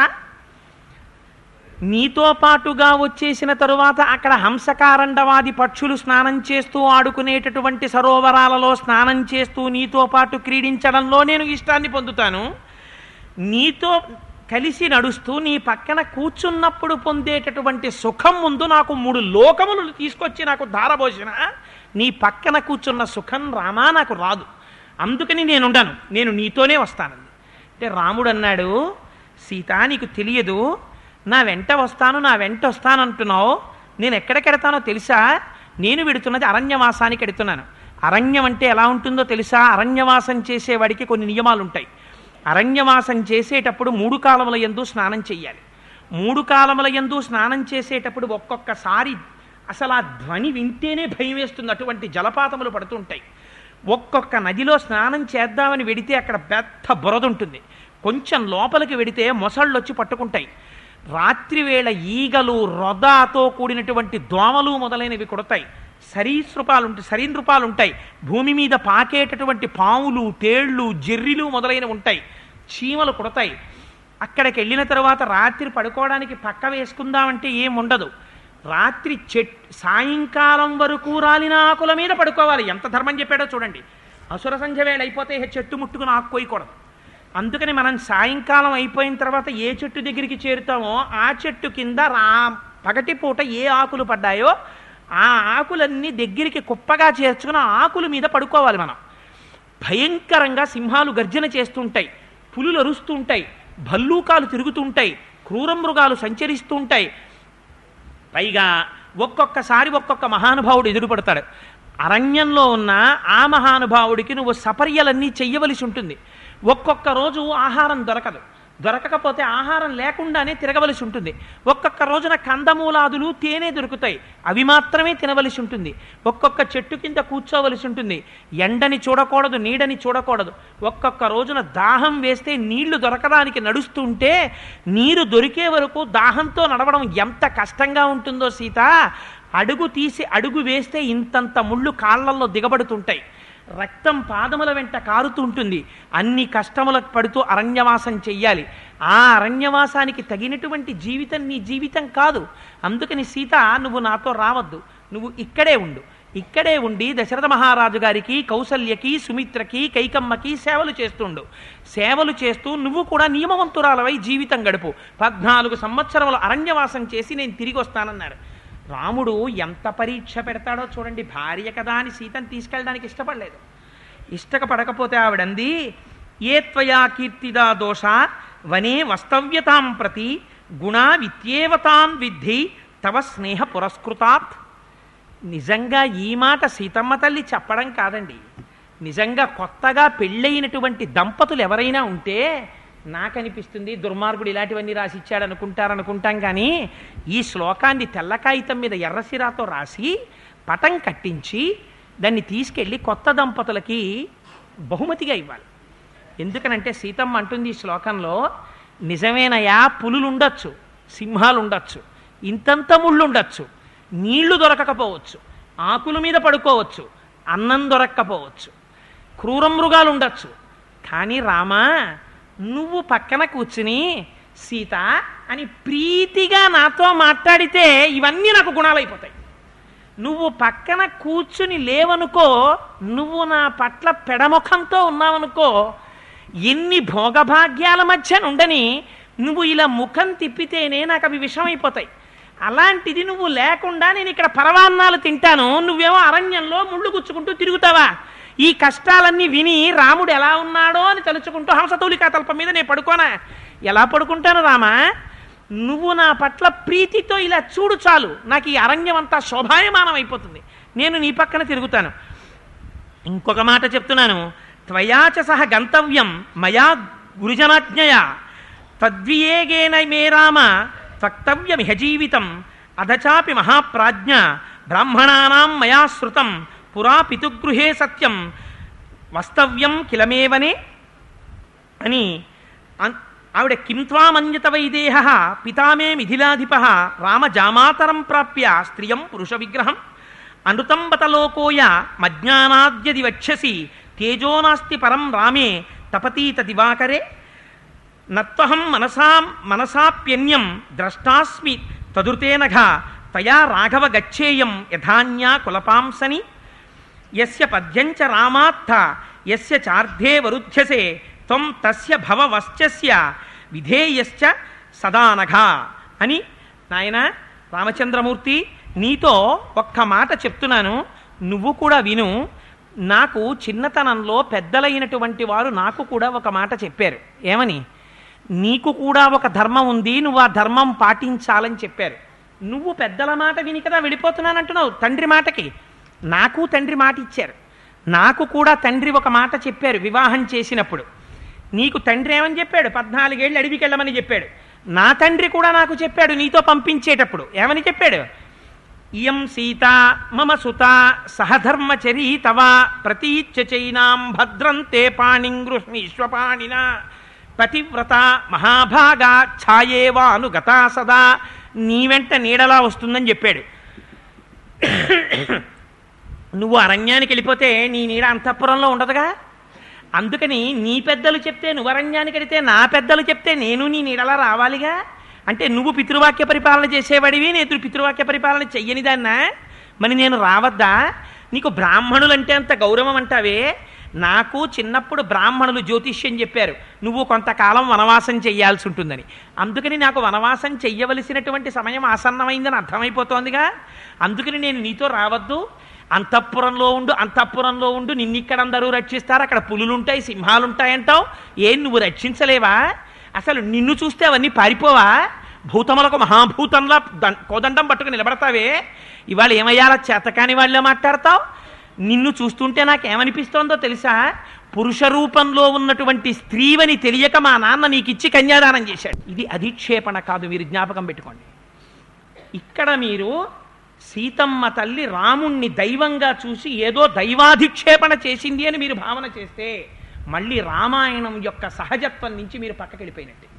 నీతో పాటుగా వచ్చేసిన తరువాత అక్కడ హంసకారండవాది పక్షులు స్నానం చేస్తూ ఆడుకునేటటువంటి సరోవరాలలో స్నానం చేస్తూ నీతో పాటు క్రీడించడంలో నేను ఇష్టాన్ని పొందుతాను నీతో కలిసి నడుస్తూ నీ పక్కన కూర్చున్నప్పుడు పొందేటటువంటి సుఖం ముందు నాకు మూడు లోకములు తీసుకొచ్చి నాకు ధారపోసిన నీ పక్కన కూర్చున్న సుఖం రామా నాకు రాదు అందుకని నేనుండను నేను నీతోనే వస్తానంది అంటే రాముడు అన్నాడు సీత నీకు తెలియదు నా వెంట వస్తాను నా వెంట వస్తానంటున్నావు నేను ఎక్కడికెడతానో తెలుసా నేను వెడుతున్నది అరణ్యవాసానికి ఎడుతున్నాను అరణ్యం అంటే ఎలా ఉంటుందో తెలుసా అరణ్యవాసం చేసేవాడికి కొన్ని నియమాలు ఉంటాయి అరణ్యవాసం చేసేటప్పుడు మూడు కాలముల యందు స్నానం చెయ్యాలి మూడు కాలముల యందు స్నానం చేసేటప్పుడు ఒక్కొక్కసారి అసలు ఆ ధ్వని వింటేనే భయం వేస్తుంది అటువంటి జలపాతములు పడుతుంటాయి ఒక్కొక్క నదిలో స్నానం చేద్దామని వెడితే అక్కడ పెద్ద బురద ఉంటుంది కొంచెం లోపలికి వెడితే మొసళ్ళు వచ్చి పట్టుకుంటాయి రాత్రి వేళ ఈగలు రొదాతో కూడినటువంటి దోమలు మొదలైనవి కొడతాయి సరీసృపాలు ఉంటాయి సరీనృపాలు ఉంటాయి భూమి మీద పాకేటటువంటి పాములు తేళ్లు జెర్రిలు మొదలైనవి ఉంటాయి చీమలు కుడతాయి అక్కడికి వెళ్ళిన తర్వాత రాత్రి పడుకోవడానికి పక్క వేసుకుందామంటే ఏం ఉండదు రాత్రి చెట్ సాయంకాలం వరకు రాలిన ఆకుల మీద పడుకోవాలి ఎంత ధర్మం చెప్పాడో చూడండి అసుర సంధ్య వేళ అయిపోతే ఇహ చెట్టు ముట్టుకుని ఆకు కోయకూడదు అందుకని మనం సాయంకాలం అయిపోయిన తర్వాత ఏ చెట్టు దగ్గరికి చేరుతామో ఆ చెట్టు కింద రా పగటిపూట ఏ ఆకులు పడ్డాయో ఆ ఆకులన్నీ దగ్గరికి కుప్పగా చేర్చుకుని ఆ ఆకుల మీద పడుకోవాలి మనం భయంకరంగా సింహాలు గర్జన చేస్తుంటాయి పులులు అరుస్తుంటాయి భల్లూకాలు తిరుగుతుంటాయి క్రూర మృగాలు సంచరిస్తూ ఉంటాయి పైగా ఒక్కొక్కసారి ఒక్కొక్క మహానుభావుడు ఎదురుపడతాడు అరణ్యంలో ఉన్న ఆ మహానుభావుడికి నువ్వు సపర్యలన్నీ చెయ్యవలసి ఉంటుంది ఒక్కొక్క రోజు ఆహారం దొరకదు దొరకకపోతే ఆహారం లేకుండానే తిరగవలసి ఉంటుంది ఒక్కొక్క రోజున కందమూలాదులు తేనె దొరుకుతాయి అవి మాత్రమే తినవలసి ఉంటుంది ఒక్కొక్క చెట్టు కింద కూర్చోవలసి ఉంటుంది ఎండని చూడకూడదు నీడని చూడకూడదు ఒక్కొక్క రోజున దాహం వేస్తే నీళ్లు దొరకడానికి నడుస్తుంటే నీరు దొరికే వరకు దాహంతో నడవడం ఎంత కష్టంగా ఉంటుందో సీత అడుగు తీసి అడుగు వేస్తే ఇంతంత ముళ్ళు కాళ్ళల్లో దిగబడుతుంటాయి రక్తం పాదముల వెంట కారుతుంటుంది అన్ని కష్టములకు పడుతూ అరణ్యవాసం చెయ్యాలి ఆ అరణ్యవాసానికి తగినటువంటి జీవితం నీ జీవితం కాదు అందుకని సీత నువ్వు నాతో రావద్దు నువ్వు ఇక్కడే ఉండు ఇక్కడే ఉండి దశరథ మహారాజు గారికి కౌసల్యకి సుమిత్రకి కైకమ్మకి సేవలు చేస్తుండు సేవలు చేస్తూ నువ్వు కూడా నియమవంతురాలవై జీవితం గడుపు పద్నాలుగు సంవత్సరములు అరణ్యవాసం చేసి నేను తిరిగి వస్తానన్నాడు రాముడు ఎంత పరీక్ష పెడతాడో చూడండి భార్య కదా అని సీతను తీసుకెళ్ళడానికి ఇష్టపడలేదు ఇష్టపడకపోతే ఆవిడంది ఏ త్వయా కీర్తిదా దోష వనే వస్తవ్యతాం ప్రతి గుణా విత్యేవతాన్ విద్ధి తవ స్నేహ పురస్కృతాత్ నిజంగా ఈ మాట సీతమ్మ తల్లి చెప్పడం కాదండి నిజంగా కొత్తగా పెళ్ళైనటువంటి దంపతులు ఎవరైనా ఉంటే నాకనిపిస్తుంది దుర్మార్గుడు ఇలాంటివన్నీ రాసి ఇచ్చాడు అనుకుంటారనుకుంటాం కానీ ఈ శ్లోకాన్ని తెల్ల కాగితం మీద ఎర్రసిరాతో రాసి పటం కట్టించి దాన్ని తీసుకెళ్ళి కొత్త దంపతులకి బహుమతిగా ఇవ్వాలి ఎందుకనంటే సీతమ్మ అంటుంది ఈ శ్లోకంలో నిజమేనయా పులులు ఉండొచ్చు సింహాలు ఉండొచ్చు ఇంతంత ముళ్ళు ఉండొచ్చు నీళ్లు దొరకకపోవచ్చు ఆకుల మీద పడుకోవచ్చు అన్నం దొరక్కపోవచ్చు క్రూర మృగాలు ఉండొచ్చు కానీ రామా నువ్వు పక్కన కూర్చుని సీత అని ప్రీతిగా నాతో మాట్లాడితే ఇవన్నీ నాకు గుణాలైపోతాయి నువ్వు పక్కన కూర్చుని లేవనుకో నువ్వు నా పట్ల పెడముఖంతో ఉన్నావనుకో ఎన్ని భోగభాగ్యాల మధ్య నుండని నువ్వు ఇలా ముఖం తిప్పితేనే నాకు అవి విషమైపోతాయి అలాంటిది నువ్వు లేకుండా నేను ఇక్కడ పరవాన్నాలు తింటాను నువ్వేమో అరణ్యంలో ముళ్ళు గుచ్చుకుంటూ తిరుగుతావా ఈ కష్టాలన్నీ విని రాముడు ఎలా ఉన్నాడో అని తలుచుకుంటూ హంసతూలికా తల్పం మీద నేను పడుకోనా ఎలా పడుకుంటాను రామా నువ్వు నా పట్ల ప్రీతితో ఇలా చూడు చాలు నాకు ఈ అరణ్యం అంతా శోభాయమానం అయిపోతుంది నేను నీ పక్కన తిరుగుతాను ఇంకొక మాట చెప్తున్నాను త్వయాచ సహ గంతవ్యం మయా గురుజనాజ్ఞయ తద్వియేగేన మే రామ త్వక్తవ్యమిహ జీవితం అధచాపి మహాప్రాజ్ఞ బ్రాహ్మణానాం మయా శృతం పురా పితుగృహే సత్యం వస్తవ్యం కిలమేవనే అని అన్- ఆవిడ కిం త్వామన్యత వైదేహ పితామే మిథిలాధిప రామజామాతరం ప్రాప్య స్త్రియం పురుష విగ్రహం అనృతం బతలోకోయ మజ్ఞానాద్యది వక్ష్యసి తేజో నాస్తి పరం రామే తపతీత దివాకరే నత్వహం మనసా మనసాప్యన్యం ద్రష్టాస్మి తదుర్తేనఘ తయా రాఘవ గచ్చేయం యథాన్యా కులపాంసని యస్య పద్యంచ రామాత్థ యస్య చార్ధే వరుధ్యసే త్వం తస్య భవ వశ్చస్య విధేయశ్చ సదానఘ అని నాయన రామచంద్రమూర్తి నీతో ఒక్క మాట చెప్తున్నాను నువ్వు కూడా విను నాకు చిన్నతనంలో పెద్దలైనటువంటి వారు నాకు కూడా ఒక మాట చెప్పారు ఏమని నీకు కూడా ఒక ధర్మం ఉంది నువ్వు ఆ ధర్మం పాటించాలని చెప్పారు నువ్వు పెద్దల మాట విని కదా వెళ్ళిపోతున్నానంటున్నావు తండ్రి మాటకి నాకు తండ్రి మాట ఇచ్చారు నాకు కూడా తండ్రి ఒక మాట చెప్పారు వివాహం చేసినప్పుడు నీకు తండ్రి ఏమని చెప్పాడు పద్నాలుగేళ్ళు అడవికి వెళ్ళమని చెప్పాడు నా తండ్రి కూడా నాకు చెప్పాడు నీతో పంపించేటప్పుడు ఏమని చెప్పాడు ఇయం సీత మమ సుత సహధర్మచరీ తవ ప్రతీచ్య చైనాం భద్రం తే పాణిం గృహ్ణీష్వపాణిన పతివ్రత మహాభాగా ఛాయేవానుగతా సదా నీ వెంట నీడలా వస్తుందని చెప్పాడు నువ్వు అరణ్యానికి వెళ్ళిపోతే నీ నీడ అంతఃపురంలో ఉండదుగా అందుకని నీ పెద్దలు చెప్తే నువ్వు అరణ్యానికి వెళితే నా పెద్దలు చెప్తే నేను నీ నీడలా రావాలిగా అంటే నువ్వు పితృవాక్య పరిపాలన చేసేవాడివి నేను పితృవాక్య పరిపాలన చెయ్యని దాన్నా మరి నేను రావద్దా నీకు బ్రాహ్మణులు అంటే అంత గౌరవం అంటావే నాకు చిన్నప్పుడు బ్రాహ్మణులు జ్యోతిష్యం చెప్పారు నువ్వు కొంతకాలం వనవాసం చెయ్యాల్సి ఉంటుందని అందుకని నాకు వనవాసం చెయ్యవలసినటువంటి సమయం ఆసన్నమైందని అర్థమైపోతోందిగా అందుకని నేను నీతో రావద్దు అంతఃపురంలో ఉండు అంతఃపురంలో ఉండు నిన్నిక్కడ అందరూ రక్షిస్తారు అక్కడ పులులుంటాయి సింహాలుంటాయంటావు ఏం నువ్వు రక్షించలేవా అసలు నిన్ను చూస్తే అవన్నీ పారిపోవా భూతములకు మహాభూతంలా దం- కోదండం పట్టుకుని నిలబడతావే ఇవాళ ఏమయ్యాలా చేతకాని వాళ్ళే మాట్లాడతావు నిన్ను చూస్తుంటే నాకేమనిపిస్తోందో తెలుసా పురుష రూపంలో ఉన్నటువంటి స్త్రీవని తెలియక మా నాన్న నీకు ఇచ్చి కన్యాదానం చేశాడు ఇది అధిక్షేపణ కాదు మీరు జ్ఞాపకం పెట్టుకోండి ఇక్కడ మీరు సీతమ్మ తల్లి రాముణ్ణి దైవంగా చూసి ఏదో దైవాధిక్షేపణ చేసింది అని మీరు భావన చేస్తే మళ్ళీ రామాయణం యొక్క సహజత్వం నుంచి మీరు పక్కకి వెళ్ళిపోయినట్టే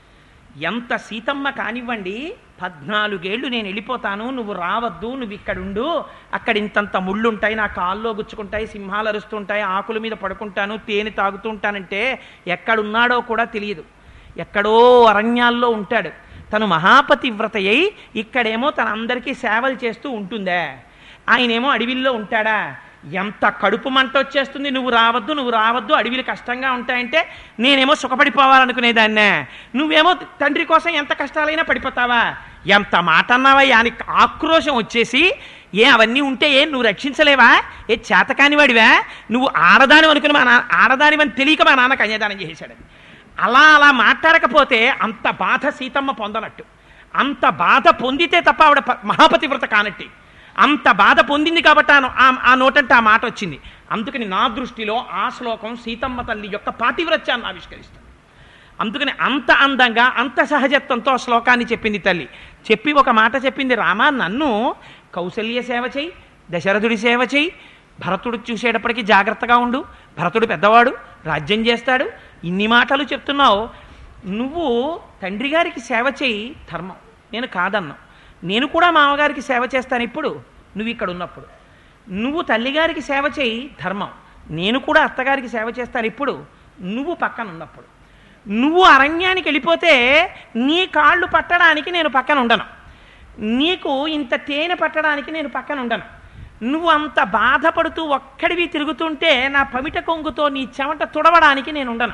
ఎంత సీతమ్మ కానివ్వండి పద్నాలుగేళ్లు నేను వెళ్ళిపోతాను నువ్వు రావద్దు నువ్వు ఇక్కడుండు అక్కడ ఇంతంత ముళ్ళుంటాయి నా కాల్లో గుచ్చుకుంటాయి సింహాలు అరుస్తుంటాయి ఆకుల మీద పడుకుంటాను తేనె తాగుతూ ఉంటానంటే ఎక్కడున్నాడో కూడా తెలియదు ఎక్కడో అరణ్యాల్లో ఉంటాడు తను మహాపతివ్రత అయి ఇక్కడేమో తన అందరికీ సేవలు చేస్తూ ఉంటుందే ఆయనేమో అడవిల్లో ఉంటాడా ఎంత కడుపు మంట వచ్చేస్తుంది నువ్వు రావద్దు నువ్వు రావద్దు అడవిలు కష్టంగా ఉంటాయంటే నేనేమో సుఖపడిపోవాలనుకునేదాన్నే నువ్వేమో తండ్రి కోసం ఎంత కష్టాలైనా పడిపోతావా ఎంత మాట అన్నావా యానికి ఆక్రోశం వచ్చేసి ఏ అవన్నీ ఉంటే ఏ నువ్వు రక్షించలేవా ఏ చేతకాని వాడివా నువ్వు ఆడదాని అనుకుని మా నాన్న ఆడదానివని తెలియక మా నాన్న కన్యాదానం చేశాడు అలా అలా మాట్లాడకపోతే అంత బాధ సీతమ్మ పొందనట్టు అంత బాధ పొందితే తప్ప ఆవిడ ప- మహాపతివ్రత కానట్టి అంత బాధ పొందింది కాబట్టి ఆ నో- ఆ- ఆ నోటంటే ఆ మాట వచ్చింది అందుకని నా దృష్టిలో ఆ శ్లోకం సీతమ్మ తల్లి యొక్క పాతివ్రత్యాన్ని ఆవిష్కరిస్తుంది అందుకని అంత అందంగా అంత సహజత్వంతో ఆ శ్లోకాన్ని చెప్పింది తల్లి చెప్పి ఒక మాట చెప్పింది రామా నన్ను కౌసల్య సేవ చేయి దశరథుడి సేవ చేయి భరతుడు చూసేటప్పటికి జాగ్రత్తగా ఉండు భరతుడు పెద్దవాడు రాజ్యం చేస్తాడు ఇన్ని మాటలు చెప్తున్నావు నువ్వు తండ్రి గారికి సేవ చేయి ధర్మం నేను కాదన్నా నేను కూడా మామగారికి సేవ చేస్తాను ఇప్పుడు నువ్వు ఇక్కడ ఉన్నప్పుడు నువ్వు తల్లిగారికి సేవ చేయి ధర్మం నేను కూడా అత్తగారికి సేవ చేస్తాను ఇప్పుడు నువ్వు పక్కన ఉన్నప్పుడు నువ్వు అరణ్యానికి వెళ్ళిపోతే నీ కాళ్ళు పట్టడానికి నేను పక్కన ఉండను నీకు ఇంత తేనె పట్టడానికి నేను పక్కన ఉండను నువ్వు అంత బాధపడుతూ ఒక్కడివి తిరుగుతుంటే నా పమిట కొంగుతో నీ చెమట తుడవడానికి నేను ఉండను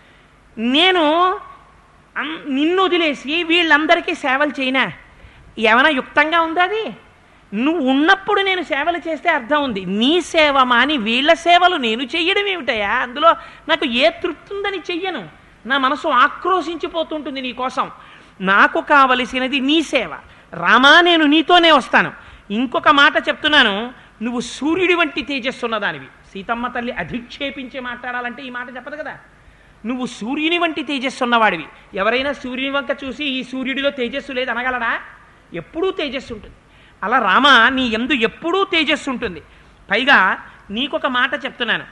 నేను అన్- నిన్ను వదిలేసి వీళ్ళందరికీ సేవలు చేయనా ఏమైనా యుక్తంగా ఉందా అది నువ్వు ఉన్నప్పుడు నేను సేవలు చేస్తే అర్థం ఉంది నీ సేవ మాని వీళ్ళ సేవలు నేను చెయ్యడం ఏమిటయా అందులో నాకు ఏ తృప్తి ఉందని చెయ్యను నా మనసు ఆక్రోశించిపోతుంటుంది నీ కోసం నాకు కావలసినది నీ సేవ రామా నేను నీతోనే వస్తాను ఇంకొక మాట చెప్తున్నాను నువ్వు సూర్యుడి వంటి తేజస్సున్నదానివి సీతమ్మ తల్లి అధిక్షేపించి మాట్లాడాలంటే ఈ మాట చెప్పదు కదా నువ్వు సూర్యుని వంటి తేజస్సు ఉన్నవాడివి ఎవరైనా సూర్యుని వంక చూసి ఈ సూర్యుడిలో తేజస్సు లేదు అనగలడా ఎప్పుడూ తేజస్సు ఉంటుంది అలా రామ నీ ఎందు ఎప్పుడూ తేజస్సు ఉంటుంది పైగా నీకొక మాట చెప్తున్నాను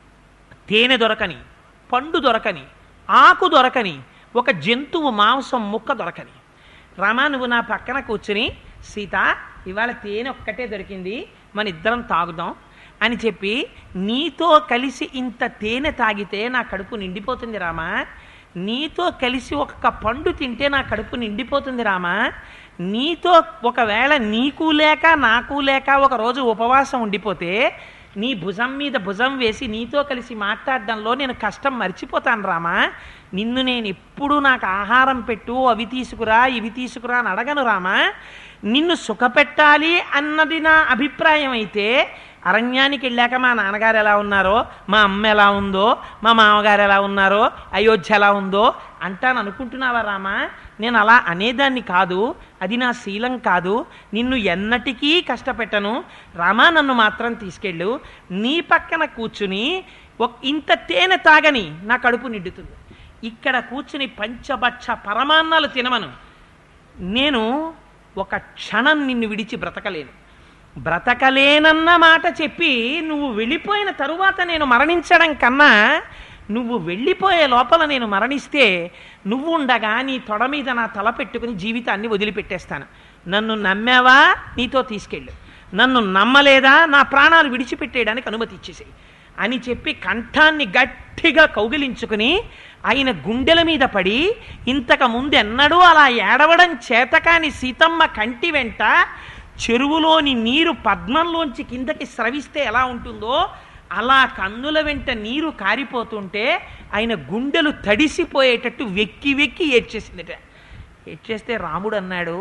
తేనె దొరకని పండు దొరకని ఆకు దొరకని ఒక జంతువు మాంసం ముక్క దొరకని రామా నువ్వు నా పక్కన కూర్చుని సీత ఇవాళ తేనె ఒక్కటే దొరికింది మన ఇద్దరం తాగుదాం అని చెప్పి నీతో కలిసి ఇంత తేనె తాగితే నా కడుపు నిండిపోతుంది రామా నీతో కలిసి ఒక్క పండు తింటే నా కడుపు నిండిపోతుంది రామా నీతో ఒకవేళ నీకు లేక నాకు లేక ఒక రోజు ఉపవాసం ఉండిపోతే నీ భుజం మీద భుజం వేసి నీతో కలిసి మాట్లాడడంలో నేను కష్టం మర్చిపోతాను రామా నిన్ను నేను ఎప్పుడు నాకు ఆహారం పెట్టు అవి తీసుకురా ఇవి తీసుకురా అని అడగను రామా నిన్ను సుఖపెట్టాలి అన్నది నా అభిప్రాయం అయితే అరణ్యానికి వెళ్ళాక మా నాన్నగారు ఎలా ఉన్నారో మా అమ్మ ఎలా ఉందో మా మామగారు ఎలా ఉన్నారో అయోధ్య ఎలా ఉందో అంటాను అనుకుంటున్నావా రామా నేను అలా అనేదాన్ని కాదు అది నా శీలం కాదు నిన్ను ఎన్నటికీ కష్టపెట్టను రామా నన్ను మాత్రం తీసుకెళ్ళు నీ పక్కన కూర్చుని ఒక ఇంత తేనె తాగని నా కడుపు నిండుతుంది ఇక్కడ కూర్చుని పంచబచ్చ పరమాన్నాలు తినమను నేను ఒక క్షణం నిన్ను విడిచి బ్రతకలేను బ్రతకలేనన్న మాట చెప్పి నువ్వు వెళ్ళిపోయిన తరువాత నేను మరణించడం కన్నా నువ్వు వెళ్ళిపోయే లోపల నేను మరణిస్తే నువ్వు ఉండగా నీ తొడ మీద నా తల పెట్టుకుని జీవితాన్ని వదిలిపెట్టేస్తాను నన్ను నమ్మావా నీతో తీసుకెళ్ళు నన్ను నమ్మలేదా నా ప్రాణాలు విడిచిపెట్టేయడానికి అనుమతి ఇచ్చేసేయి అని చెప్పి కంఠాన్ని గట్టిగా కౌగిలించుకుని ఆయన గుండెల మీద పడి ఇంతకు ముందెన్నడూ అలా ఏడవడం చేతకాని సీతమ్మ కంటి వెంట చెరువులోని నీరు పద్మంలోంచి కిందకి స్రవిస్తే ఎలా ఉంటుందో అలా కన్నుల వెంట నీరు కారిపోతుంటే ఆయన గుండెలు తడిసిపోయేటట్టు వెక్కి వెక్కి ఏడ్చేసిందిట ఏడ్చేస్తే రాముడు అన్నాడు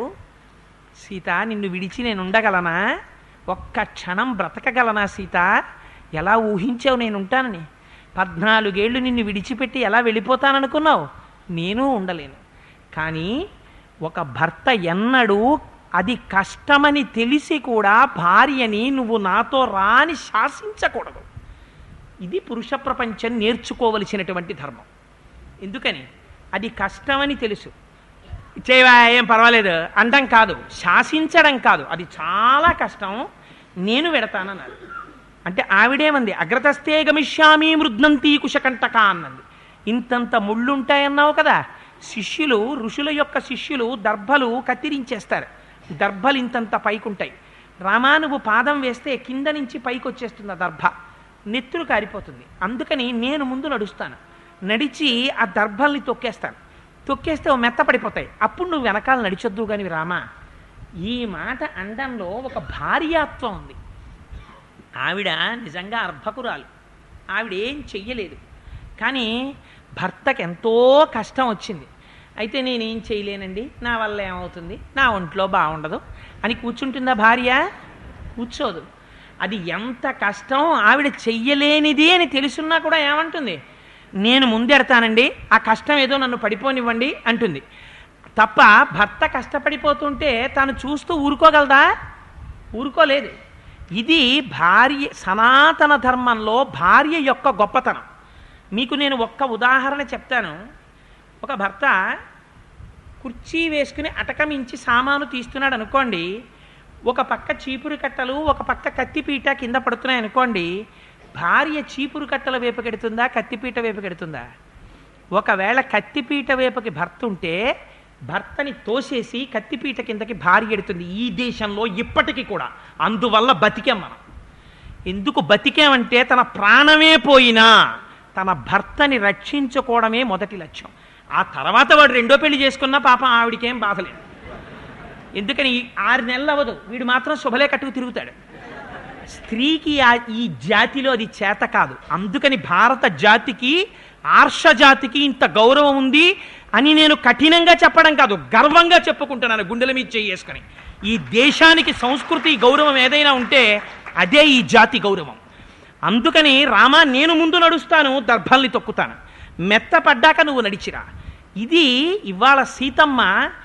సీత నిన్ను విడిచి నేను ఉండగలనా ఒక్క క్షణం బ్రతకగలనా సీత ఎలా ఊహించావు నేను ఉంటానని పద్నాలుగేళ్లు నిన్ను విడిచిపెట్టి ఎలా వెళ్ళిపోతాననుకున్నావు నేను ఉండలేను కానీ ఒక భర్త ఎన్నడూ అది కష్టమని తెలిసి కూడా భార్యని నువ్వు నాతో రాని శాసించకూడదు ఇది పురుష ప్రపంచం నేర్చుకోవలసినటువంటి ధర్మం ఎందుకని అది కష్టమని తెలుసు చేయవా ఏం పర్వాలేదు అండం కాదు శాసించడం కాదు అది చాలా కష్టం నేను వెడతానన్నారు అంటే ఆవిడేమంది అగ్రతస్తే గమిష్యామి మృద్నంతి కుశకంటక అన్నది ఇంతంత ముళ్ళుంటాయన్నావు కదా శిష్యులు ఋషుల యొక్క శిష్యులు దర్భలు కత్తిరించేస్తారు దర్భలు ఇంతంత పైకుంటాయి రామా నువ్వు పాదం వేస్తే కింద నుంచి పైకి వచ్చేస్తుంది ఆ దర్భ నెత్తురు కారిపోతుంది అందుకని నేను ముందు నడుస్తాను నడిచి ఆ దర్భల్ని తొక్కేస్తాను తొక్కేస్తే ఓ మెత్త పడిపోతాయి అప్పుడు నువ్వు వెనకాల నడిచొద్దు కానీ రామా ఈ మాట అండంలో ఒక భార్యాత్వం ఉంది ఆవిడ నిజంగా అర్భకురాలు ఆవిడ ఏం చెయ్యలేదు కానీ భర్తకి ఎంతో కష్టం వచ్చింది అయితే నేనేం చేయలేనండి నా వల్ల ఏమవుతుంది నా ఒంట్లో బాగుండదు అని కూర్చుంటుందా భార్య కూర్చోదు అది ఎంత కష్టం ఆవిడ చెయ్యలేనిది అని తెలుసున్నా కూడా ఏమంటుంది నేను ముందెడతానండి ఆ కష్టం ఏదో నన్ను పడిపోనివ్వండి అంటుంది తప్ప భర్త కష్టపడిపోతుంటే తాను చూస్తూ ఊరుకోగలదా ఊరుకోలేదు ఇది భార్య సనాతన ధర్మంలో భార్య యొక్క గొప్పతనం మీకు నేను ఒక్క ఉదాహరణ చెప్తాను ఒక భర్త కుర్చీ వేసుకుని అటకమించి సామాను తీస్తున్నాడు అనుకోండి ఒక పక్క చీపురు కట్టలు ఒక పక్క కత్తిపీట కింద పడుతున్నాయి అనుకోండి భార్య చీపురు కట్టల వేపుకెడుతుందా కత్తిపీట వేపుకెడుతుందా ఒకవేళ కత్తిపీట వేపకి భర్త ఉంటే భర్తని తోసేసి కత్తిపీట కిందకి భార్య ఎడుతుంది ఈ దేశంలో ఇప్పటికీ కూడా అందువల్ల బతికాం మనం ఎందుకు బతికామంటే తన ప్రాణమే పోయినా తన భర్తని రక్షించుకోవడమే మొదటి లక్ష్యం ఆ తర్వాత వాడు రెండో పెళ్లి చేసుకున్నా పాపం ఆవిడికేం బాధలేదు ఎందుకని ఈ ఆరు నెలలు అవ్వదు వీడు మాత్రం శుభలే కట్టుకు తిరుగుతాడు స్త్రీకి ఆ- ఈ జాతిలో అది చేత కాదు అందుకని భారత జాతికి ఆర్ష జాతికి ఇంత గౌరవం ఉంది అని నేను కఠినంగా చెప్పడం కాదు గర్వంగా చెప్పుకుంటున్నాను గుండెల మీద చేసుకొని ఈ దేశానికి సంస్కృతి గౌరవం ఏదైనా ఉంటే అదే ఈ జాతి గౌరవం అందుకని రామా నేను ముందు నడుస్తాను దర్భల్ని తొక్కుతాను మెత్త పడ్డాక నువ్వు నడిచిరా ఇది ఇవాళ సీతమ్మ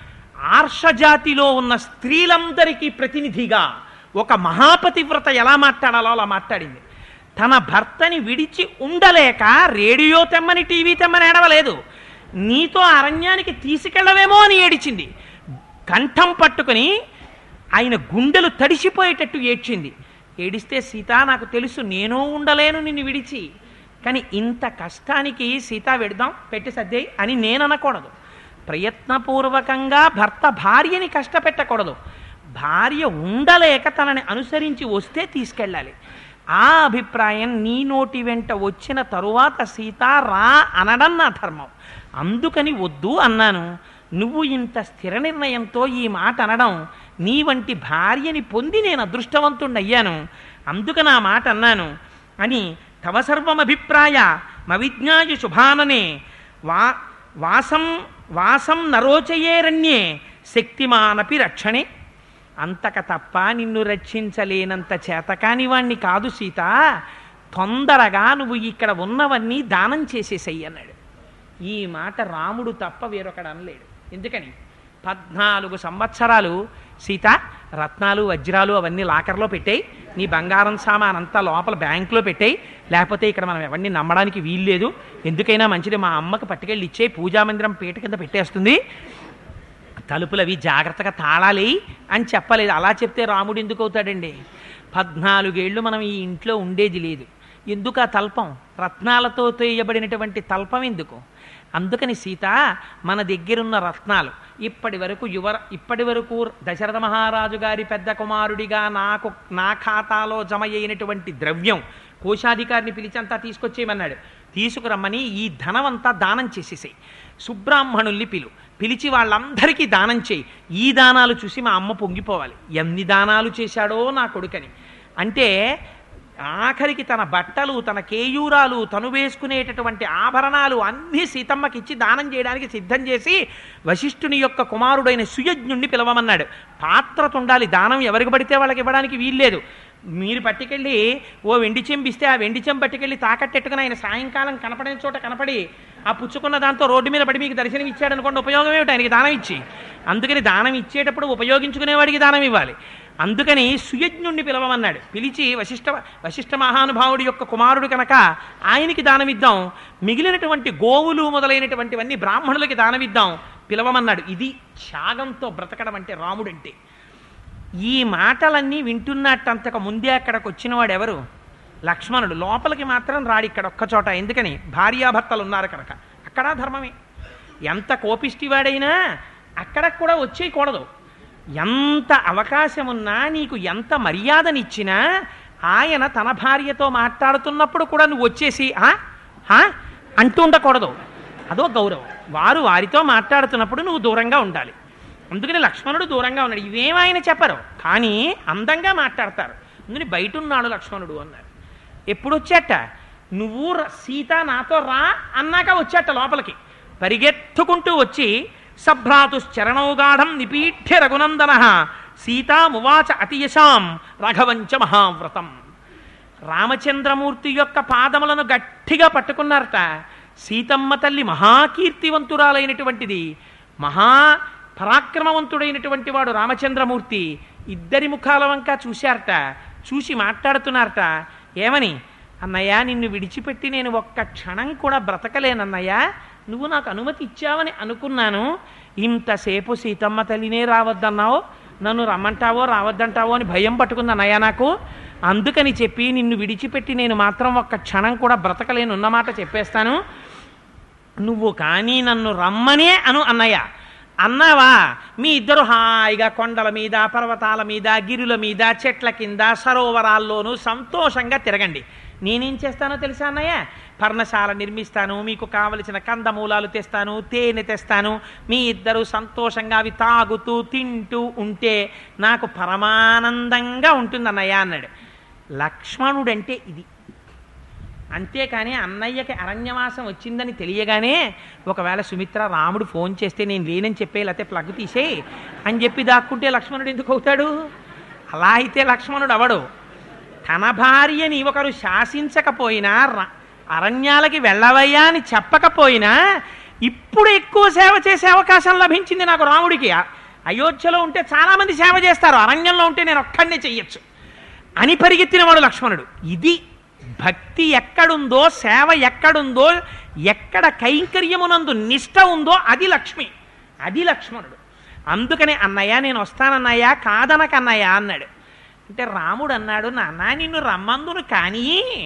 ఆర్షజాతిలో ఉన్న స్త్రీలందరికీ ప్రతినిధిగా ఒక మహాపతివ్రత ఎలా మాట్లాడాలో అలా మాట్లాడింది తన భర్తని విడిచి ఉండలేక రేడియో తెమ్మని టీవీ తెమ్మని ఏడవలేదు నీతో అరణ్యానికి తీసుకెళ్ళవేమో అని ఏడిచింది కంఠం పట్టుకుని ఆయన గుండెలు తడిసిపోయేటట్టు ఏడ్చింది ఏడిస్తే సీత నాకు తెలుసు నేను ఉండలేను నిన్ను విడిచి కానీ ఇంత కష్టానికి సీత వెడదాం పెట్టి సర్దేయి అని నేను అనకూడదు ప్రయత్నపూర్వకంగా భర్త భార్యని కష్టపెట్టకూడదు భార్య ఉండలేక తనని అనుసరించి వస్తే తీసుకెళ్ళాలి ఆ అభిప్రాయం నీ నోటి వెంట వచ్చిన తరువాత సీత రా అనడం నా ధర్మం అందుకని వద్దు అన్నాను నువ్వు ఇంత స్థిర నిర్ణయంతో ఈ మాట అనడం నీ వంటి భార్యని పొంది నేను అదృష్టవంతుణ్ణి అయ్యాను అందుకు నా మాట అన్నాను అని తవ సర్వమభిప్రాయ మవిజ్ఞాయ శుభాననే వా వాసం వాసం నరోచయేరణ్యే శక్తిమానపి రక్షణే అంతక తప్ప నిన్ను రక్షించలేనంత చేతకాని వాణ్ణి కాదు సీత తొందరగా నువ్వు ఇక్కడ ఉన్నవన్నీ దానం చేసేసయ్యి అన్నాడు ఈ మాట రాముడు తప్ప వేరొకడు అనలేడు ఎందుకని పద్నాలుగు సంవత్సరాలు సీత రత్నాలు వజ్రాలు అవన్నీ లాకర్లో పెట్టాయి నీ బంగారం సామాన్ అంతా లోపల బ్యాంకులో పెట్టాయి లేకపోతే ఇక్కడ మనం ఎవరిని నమ్మడానికి వీల్లేదు ఎందుకైనా మంచిది మా అమ్మకి పట్టుకెళ్ళి ఇచ్చే పూజామందిరం పీట కింద పెట్టేస్తుంది తలుపులు అవి జాగ్రత్తగా తాళాలి అని చెప్పలేదు అలా చెప్తే రాముడు ఎందుకు అవుతాడండి పద్నాలుగేళ్ళు మనం ఈ ఇంట్లో ఉండేది లేదు ఎందుకు ఆ తల్పం రత్నాలతో తేయబడినటువంటి తల్పం ఎందుకు అందుకని సీత మన దగ్గరున్న రత్నాలు ఇప్పటి వరకు యువ ఇప్పటి వరకు దశరథ మహారాజు గారి పెద్ద కుమారుడిగా నాకు నా ఖాతాలో జమ అయినటువంటి ద్రవ్యం కోశాధికారిని పిలిచి అంతా తీసుకొచ్చేయమన్నాడు తీసుకురమ్మని ఈ ధనమంతా దానం చేసేసాయి సుబ్రాహ్మణుల్ని పిలు పిలిచి వాళ్ళందరికీ దానం చేయి ఈ దానాలు చూసి మా అమ్మ పొంగిపోవాలి ఎన్ని దానాలు చేశాడో నా కొడుకని అంటే ఆఖరికి తన బట్టలు తన కేయూరాలు తను వేసుకునేటటువంటి ఆభరణాలు అన్నీ సీతమ్మకి ఇచ్చి దానం చేయడానికి సిద్ధం చేసి వశిష్ఠుని యొక్క కుమారుడైన సుయజ్ఞుణ్ణి పిలవమన్నాడు పాత్రత ఉండాలి దానం ఎవరికి పడితే వాళ్ళకి ఇవ్వడానికి వీల్లేదు మీరు పట్టుకెళ్ళి ఓ వెండి చెంబిస్తే ఆ వెండి చెంబు పట్టుకెళ్ళి తాకట్టెట్టుకుని ఆయన సాయంకాలం కనపడిన చోట కనపడి ఆ పుచ్చుకున్న దాంతో రోడ్డు మీద పడి మీకు దర్శనం ఇచ్చాడు అనుకోండి ఉపయోగం ఏమిటి ఆయనకి దానం ఇచ్చి అందుకని దానం ఇచ్చేటప్పుడు ఉపయోగించుకునేవాడికి దానం ఇవ్వాలి అందుకని సుయజ్ఞుణ్ణి పిలవమన్నాడు పిలిచి వశిష్ఠ వశిష్ఠ మహానుభావుడి యొక్క కుమారుడు కనుక ఆయనకి దానమిద్దాం మిగిలినటువంటి గోవులు మొదలైనటువంటివన్నీ బ్రాహ్మణులకి దానమిద్దాం పిలవమన్నాడు ఇది త్యాగంతో బ్రతకడం అంటే రాముడంటే ఈ మాటలన్నీ వింటున్నట్టంతకు ముందే అక్కడికి వచ్చినవాడు ఎవరు లక్ష్మణుడు లోపలికి మాత్రం రాడు ఇక్కడ ఒక్క చోట ఎందుకని భార్యాభర్తలు ఉన్నారు కనుక అక్కడ ధర్మమే ఎంత కోపిష్టివాడైనా అక్కడికి కూడా వచ్చేయకూడదు ఎంత అవకాశం ఉన్నా నీకు ఎంత మర్యాదనిచ్చినా ఆయన తన భార్యతో మాట్లాడుతున్నప్పుడు కూడా నువ్వు వచ్చేసి "ఆ? ఆ?" అంటూ ఉండకూడదు అదో గౌరవం వారు వారితో మాట్లాడుతున్నప్పుడు నువ్వు దూరంగా ఉండాలి అందుకని లక్ష్మణుడు దూరంగా ఉన్నాడు ఇవేం ఆయన చెప్పరు కానీ అందంగా మాట్లాడతారు అందుకని బయట ఉన్నాడు లక్ష్మణుడు అన్నారు ఎప్పుడు వచ్చాట నువ్వు ర- సీత నాతో రా అన్నాక వచ్చాట లోపలికి పరిగెత్తుకుంటూ వచ్చి సభ్రాతుశ్చరణౌగాఢం నిపీఠ్య రఘునందన సీతామువాచ అతియశాం రాఘవంచ మహావ్రతం రామచంద్రమూర్తి యొక్క పాదములను గట్టిగా పట్టుకున్నారట సీతమ్మ తల్లి మహాకీర్తివంతురాలైనటువంటిది మహా పరాక్రమవంతుడైనటువంటి వాడు రామచంద్రమూర్తి ఇద్దరి ముఖాల వంక చూశారట చూసి మాట్లాడుతున్నారట ఏమని అన్నయ్య నిన్ను విడిచిపెట్టి నేను ఒక్క క్షణం కూడా బ్రతకలేనన్నయ్య నువ్వు నాకు అనుమతి ఇచ్చావని అనుకున్నాను ఇంతసేపు సీతమ్మ తల్లినే రావద్దన్నావు నన్ను రమ్మంటావో రావద్దంటావో అని భయం పట్టుకుంది అన్నయ్య నాకు అందుకని చెప్పి నిన్ను విడిచిపెట్టి నేను మాత్రం ఒక్క క్షణం కూడా బ్రతకలేను ఉన్నమాట చెప్పేస్తాను నువ్వు కానీ నన్ను రమ్మనే అను అన్నయ్య అన్నావా మీ ఇద్దరు హాయిగా కొండల మీద పర్వతాల మీద గిరుల మీద చెట్ల కింద సరోవరాల్లోనూ సంతోషంగా తిరగండి నేనేం చేస్తానో తెలుసా అన్నయ్య పర్ణశాల నిర్మిస్తాను మీకు కావలసిన కందమూలాలు తెస్తాను తేనె తెస్తాను మీ ఇద్దరు సంతోషంగా అవి తాగుతూ తింటూ ఉంటే నాకు పరమానందంగా ఉంటుంది అన్నయ్య అన్నాడు లక్ష్మణుడంటే ఇది అంతేకాని అన్నయ్యకి అరణ్యవాసం వచ్చిందని తెలియగానే ఒకవేళ సుమిత్ర రాముడు ఫోన్ చేస్తే నేను లేనని చెప్పే లేకపోతే ప్లగ్ తీసేయి అని చెప్పి దాక్కుంటే లక్ష్మణుడు ఎందుకు అవుతాడు అలా అయితే లక్ష్మణుడు అవడు తన భార్యని ఒకరు శాసించకపోయినా ర- అరణ్యాలకి వెళ్ళవయ్యా అని చెప్పకపోయినా ఇప్పుడు ఎక్కువ సేవ చేసే అవకాశం లభించింది నాకు రాముడికి అ- అయోధ్యలో ఉంటే చాలామంది సేవ చేస్తారు అరణ్యంలో ఉంటే నేను ఒక్కడినే చెయ్యొచ్చు అని పరిగెత్తినవాడు లక్ష్మణుడు ఇది భక్తి ఎక్కడుందో సేవ ఎక్కడుందో ఎక్కడ కైంకర్యమునందు నిష్ట ఉందో అది లక్ష్మి అది లక్ష్మణుడు అందుకనే అన్నయ్య నేను వస్తానన్నయ్య కాదనకన్నయ్య అన్నాడు అంటే రాముడు అన్నాడు నాన్న నిన్ను రమ్మందును కానీ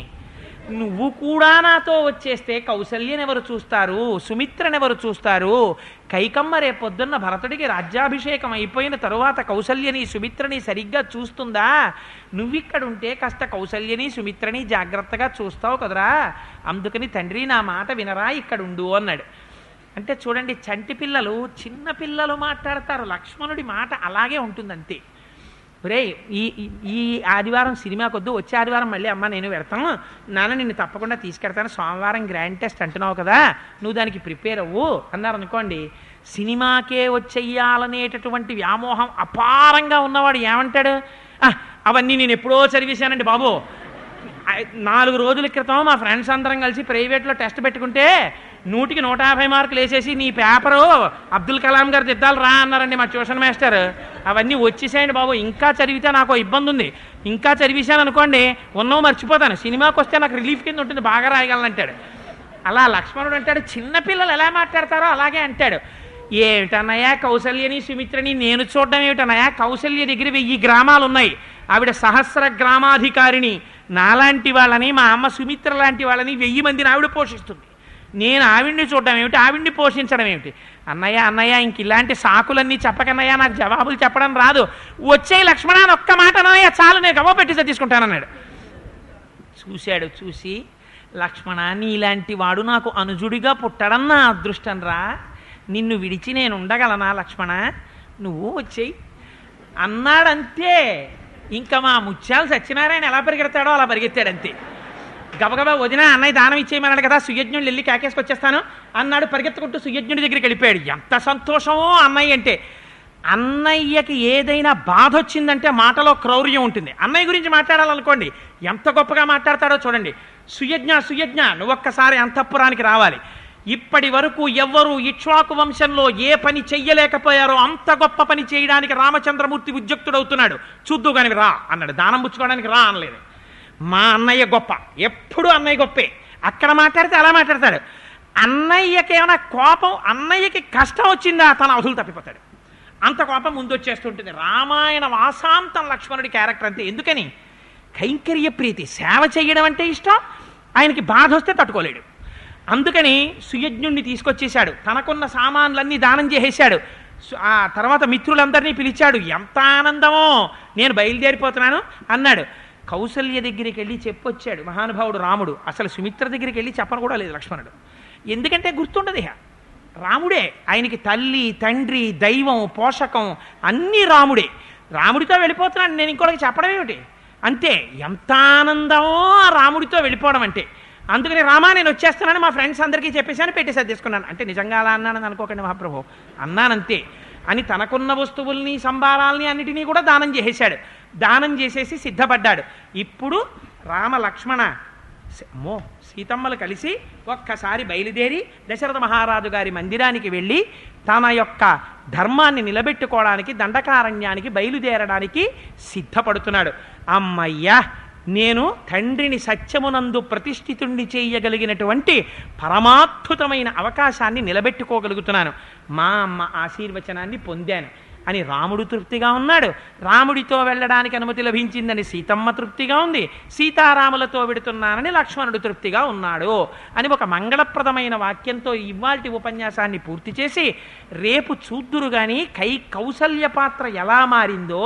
నువ్వు కూడా నాతో వచ్చేస్తే కౌసల్యనెవరు చూస్తారు సుమిత్రనెవరు చూస్తారు కైకమ్మ రేపొద్దున్న భరతుడికి రాజ్యాభిషేకం అయిపోయిన తరువాత కౌసల్యని సుమిత్రని సరిగ్గా చూస్తుందా నువ్విక్కడుంటే కాస్త కౌసల్యని సుమిత్రని జాగ్రత్తగా చూస్తావు కదరా అందుకని తండ్రి నా మాట వినరా ఇక్కడ ఉండు అన్నాడు అంటే చూడండి చంటి పిల్లలు చిన్న పిల్లలు మాట్లాడతారు లక్ష్మణుడి మాట అలాగే ఉంటుంది అంతే ఒరే ఈ ఈ- ఈ ఆదివారం సినిమాకి వద్దు వచ్చే ఆదివారం మళ్ళీ అమ్మ నేను పెడతాను నాన్న నిన్ను తప్పకుండా తీసుకెడతాను సోమవారం గ్రాండ్ టెస్ట్ అంటున్నావు కదా నువ్వు దానికి ప్రిపేర్ అవ్వు అన్నారు అనుకోండి సినిమాకే వచ్చేయాలనేటటువంటి వ్యామోహం అపారంగా ఉన్నవాడు ఏమంటాడు "ఆ, అవన్నీ నేను ఎప్పుడో చదివేశానండి బాబు ఐ- నాలుగు రోజుల క్రితం మా ఫ్రెండ్స్ అందరం కలిసి ప్రైవేట్లో టెస్ట్ పెట్టుకుంటే నూటికి నూట యాభై మార్కులు వేసేసి నీ పేపరు అబ్దుల్ కలాం గారు దిద్దాలు రా అన్నారండి మా ట్యూషన్ మాస్టర్ అవన్నీ వచ్చేసాయండి బాబు ఇంకా చదివితే నాకు ఇబ్బంది ఉంది ఇంకా చదివేశాను అనుకోండి ఉన్నవి మర్చిపోతాను సినిమాకి వస్తే నాకు రిలీఫ్ కింద ఉంటుంది బాగా రాయగలను అంటాడు అలా లక్ష్మణుడు అంటాడు చిన్నపిల్లలు ఎలా మాట్లాడతారో అలాగే అంటాడు ఏమిటన్నయ్యా కౌసల్యని సుమిత్రని నేను చూడడం ఏమిటన్నయ్యా కౌసల్య దగ్గర వెయ్యి గ్రామాలు ఉన్నాయి ఆవిడ సహస్ర గ్రామాధికారిని నాలాంటి వాళ్ళని మా అమ్మ సుమిత్ర లాంటి వాళ్ళని వెయ్యి మందిని ఆవిడ పోషిస్తుంది నేను ఆవిడ్ని చూడడం ఏమిటి ఆవిడ్ని పోషించడం ఏమిటి అన్నయ్య అన్నయ్య ఇంక ఇలాంటి సాకులన్నీ చెప్పకన్నయ్యా నాకు జవాబులు చెప్పడం రాదు వచ్చే లక్ష్మణ అని ఒక్క మాట అన్నయ్య చాలు నేను గవ్వ పెట్టి తీసుకుంటానన్నాడు చూశాడు చూసి లక్ష్మణ నీలాంటి వాడు నాకు అనుజుడిగా పుట్టడం నా అదృష్టం రా నిన్ను విడిచి నేను ఉండగలనా లక్ష్మణ నువ్వు వచ్చేయి అన్నాడంతే ఇంకా మా ముత్యాలు సత్యనారాయణ ఎలా పరిగెడతాడో అలా పరిగెత్తాడు అంతే గబగబా వదిన అన్నయ్య దానం ఇచ్చేయమన్నాడు కదా సుయజ్ఞుడు వెళ్ళి కాకేసుకొచ్చేస్తాను అన్నాడు పరిగెత్తుకుంటూ సుయజ్ఞుడి దగ్గరికి వెళ్ళిపోయాడు ఎంత సంతోషమో అన్నయ్య అంటే అన్నయ్యకి ఏదైనా బాధ వచ్చిందంటే మాటలో క్రౌర్యం ఉంటుంది అన్నయ్య గురించి మాట్లాడాలనుకోండి ఎంత గొప్పగా మాట్లాడతాడో చూడండి సుయజ్ఞ సుయజ్ఞ నువ్వొక్కసారి అంతఃపురానికి రావాలి ఇప్పటి వరకు ఎవ్వరూ ఇక్ష్వాకు వంశంలో ఏ పని చెయ్యలేకపోయారో అంత గొప్ప పని చేయడానికి రామచంద్రమూర్తి ఉద్యుక్తుడవుతున్నాడు చూద్దు కాని రా అన్నాడు దానం పుచ్చుకోవడానికి రా అనలేదు మా అన్నయ్య గొప్ప ఎప్పుడు అన్నయ్య గొప్పే అక్కడ మాట్లాడితే అలా మాట్లాడతాడు అన్నయ్యకి ఏమైనా కోపం అన్నయ్యకి కష్టం వచ్చిందా తన అవధులు తప్పిపోతాడు అంత కోపం ముందు వచ్చేస్తుంటుంది రామాయణ వాసాంతం లక్ష్మణుడి క్యారెక్టర్ అంతే ఎందుకని కైంకర్య ప్రీతి సేవ చేయడం అంటే ఇష్టం ఆయనకి బాధ వస్తే తట్టుకోలేడు అందుకని సుయజ్ఞుణ్ణి తీసుకొచ్చేశాడు తనకున్న సామాన్లన్నీ దానం చేసేశాడు సు- ఆ తర్వాత మిత్రులందరినీ పిలిచాడు ఎంత ఆనందమో నేను బయలుదేరిపోతున్నాను అన్నాడు కౌసల్య దగ్గరికి వెళ్ళి చెప్పొచ్చాడు మహానుభావుడు రాముడు అసలు సుమిత్ర దగ్గరికి వెళ్ళి చెప్పను కూడా లేదు లక్ష్మణుడు ఎందుకంటే గుర్తుండదు ఇహ రాముడే ఆయనకి తల్లి తండ్రి దైవం పోషకం అన్నీ రాముడే రాముడితో వెళ్ళిపోతున్నాను నేను ఇంకోటికి చెప్పడం ఏమిటి అంతే ఎంత ఆనందమో ఆ రాముడితో వెళ్ళిపోవడం అంటే అందుకని రామా నేను వచ్చేస్తున్నాను మా ఫ్రెండ్స్ అందరికీ చెప్పేశాను పెట్టేసి తీసుకున్నాను అంటే నిజంగా అలా అన్నానని అనుకోకండి మహాప్రభు అన్నానంతే అని తనకున్న వస్తువుల్ని సంభారాల్ని అన్నిటినీ కూడా దానం చేసేశాడు దానం చేసేసి సిద్ధపడ్డాడు ఇప్పుడు రామ లక్ష్మణ స- అమ్మో సీతమ్మలు కలిసి ఒక్కసారి బయలుదేరి దశరథ మహారాజు గారి మందిరానికి వెళ్ళి తన యొక్క ధర్మాన్ని నిలబెట్టుకోవడానికి దండకారణ్యానికి బయలుదేరడానికి సిద్ధపడుతున్నాడు అమ్మయ్యా నేను తండ్రిని సత్యమునందు ప్రతిష్ఠితుణ్ణి చేయగలిగినటువంటి పరమాద్భుతమైన అవకాశాన్ని నిలబెట్టుకోగలుగుతున్నాను మా అమ్మ ఆశీర్వచనాన్ని పొందాను అని రాముడు తృప్తిగా ఉన్నాడు రాముడితో వెళ్ళడానికి అనుమతి లభించిందని సీతమ్మ తృప్తిగా ఉంది సీతారాములతో వెడుతున్నానని లక్ష్మణుడు తృప్తిగా ఉన్నాడు అని ఒక మంగళప్రదమైన వాక్యంతో ఇవాల్టి ఉపన్యాసాన్ని పూర్తి చేసి రేపు చూద్దురు గాని కై కౌసల్య పాత్ర ఎలా మారిందో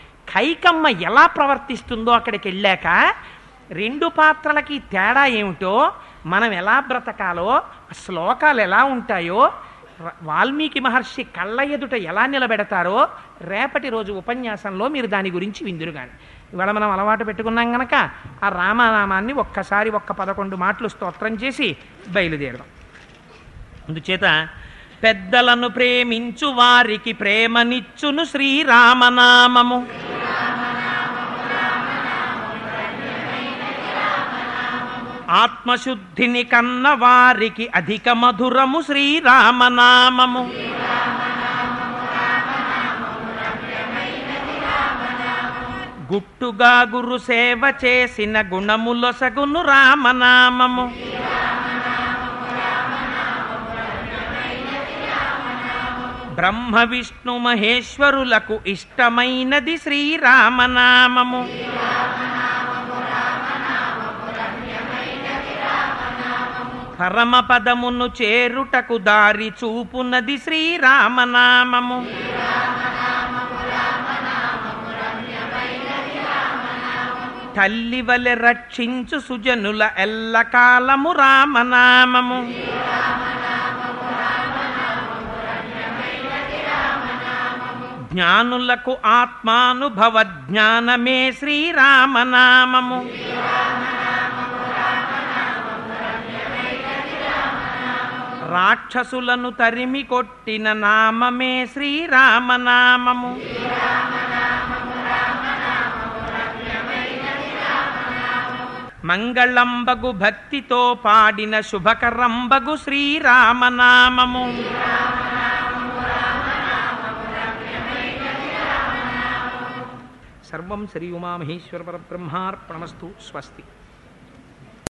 కైకమ్మ ఎలా ప్రవర్తిస్తుందో అక్కడికి వెళ్ళాక రెండు పాత్రలకి తేడా ఏమిటో మనం ఎలా బ్రతకాలో ఆ శ్లోకాలు ఎలా ఉంటాయో ర- వాల్మీకి మహర్షి కళ్ళ ఎదుట ఎలా నిలబెడతారో రేపటి రోజు ఉపన్యాసంలో మీరు దాని గురించి విందురు కానీ ఇవాళ మనం అలవాటు పెట్టుకున్నాం గనక ఆ రామనామాన్ని ఒక్కసారి ఒక్క పదకొండు మాటలు స్తోత్రం చేసి బయలుదేరదాం అందుచేత పెద్దలను ప్రేమించు వారికి ప్రేమనిచ్చును శ్రీరామనామము ఆత్మశుద్ధిని కన్న వారికి అధిక మధురము శ్రీరామనామము గుట్టుగా గురు సేవ చేసిన గుణములొసగును రామనామము బ్రహ్మ విష్ణు మహేశ్వరులకు ఇష్టమైనది శ్రీరామనామము పరమపదమును చేరుటకు దారి చూపునది శ్రీరామనామము తల్లి వలె రక్షించు సుజనుల ఎల్లకాలము రామనామము జ్ఞానులకు ఆత్మానుభవ జ్ఞానమే శ్రీరామనామము రాక్షసులను తరిమి కొట్టిన నామమే శ్రీరామనామము మంగళంబగు భక్తితో పాడిన శుభకరంబగు శ్రీరామనామము సర్వం శ్రీ ఉమామహేశ్వర పరబ్రహ్మార్పణమస్తు స్వస్తి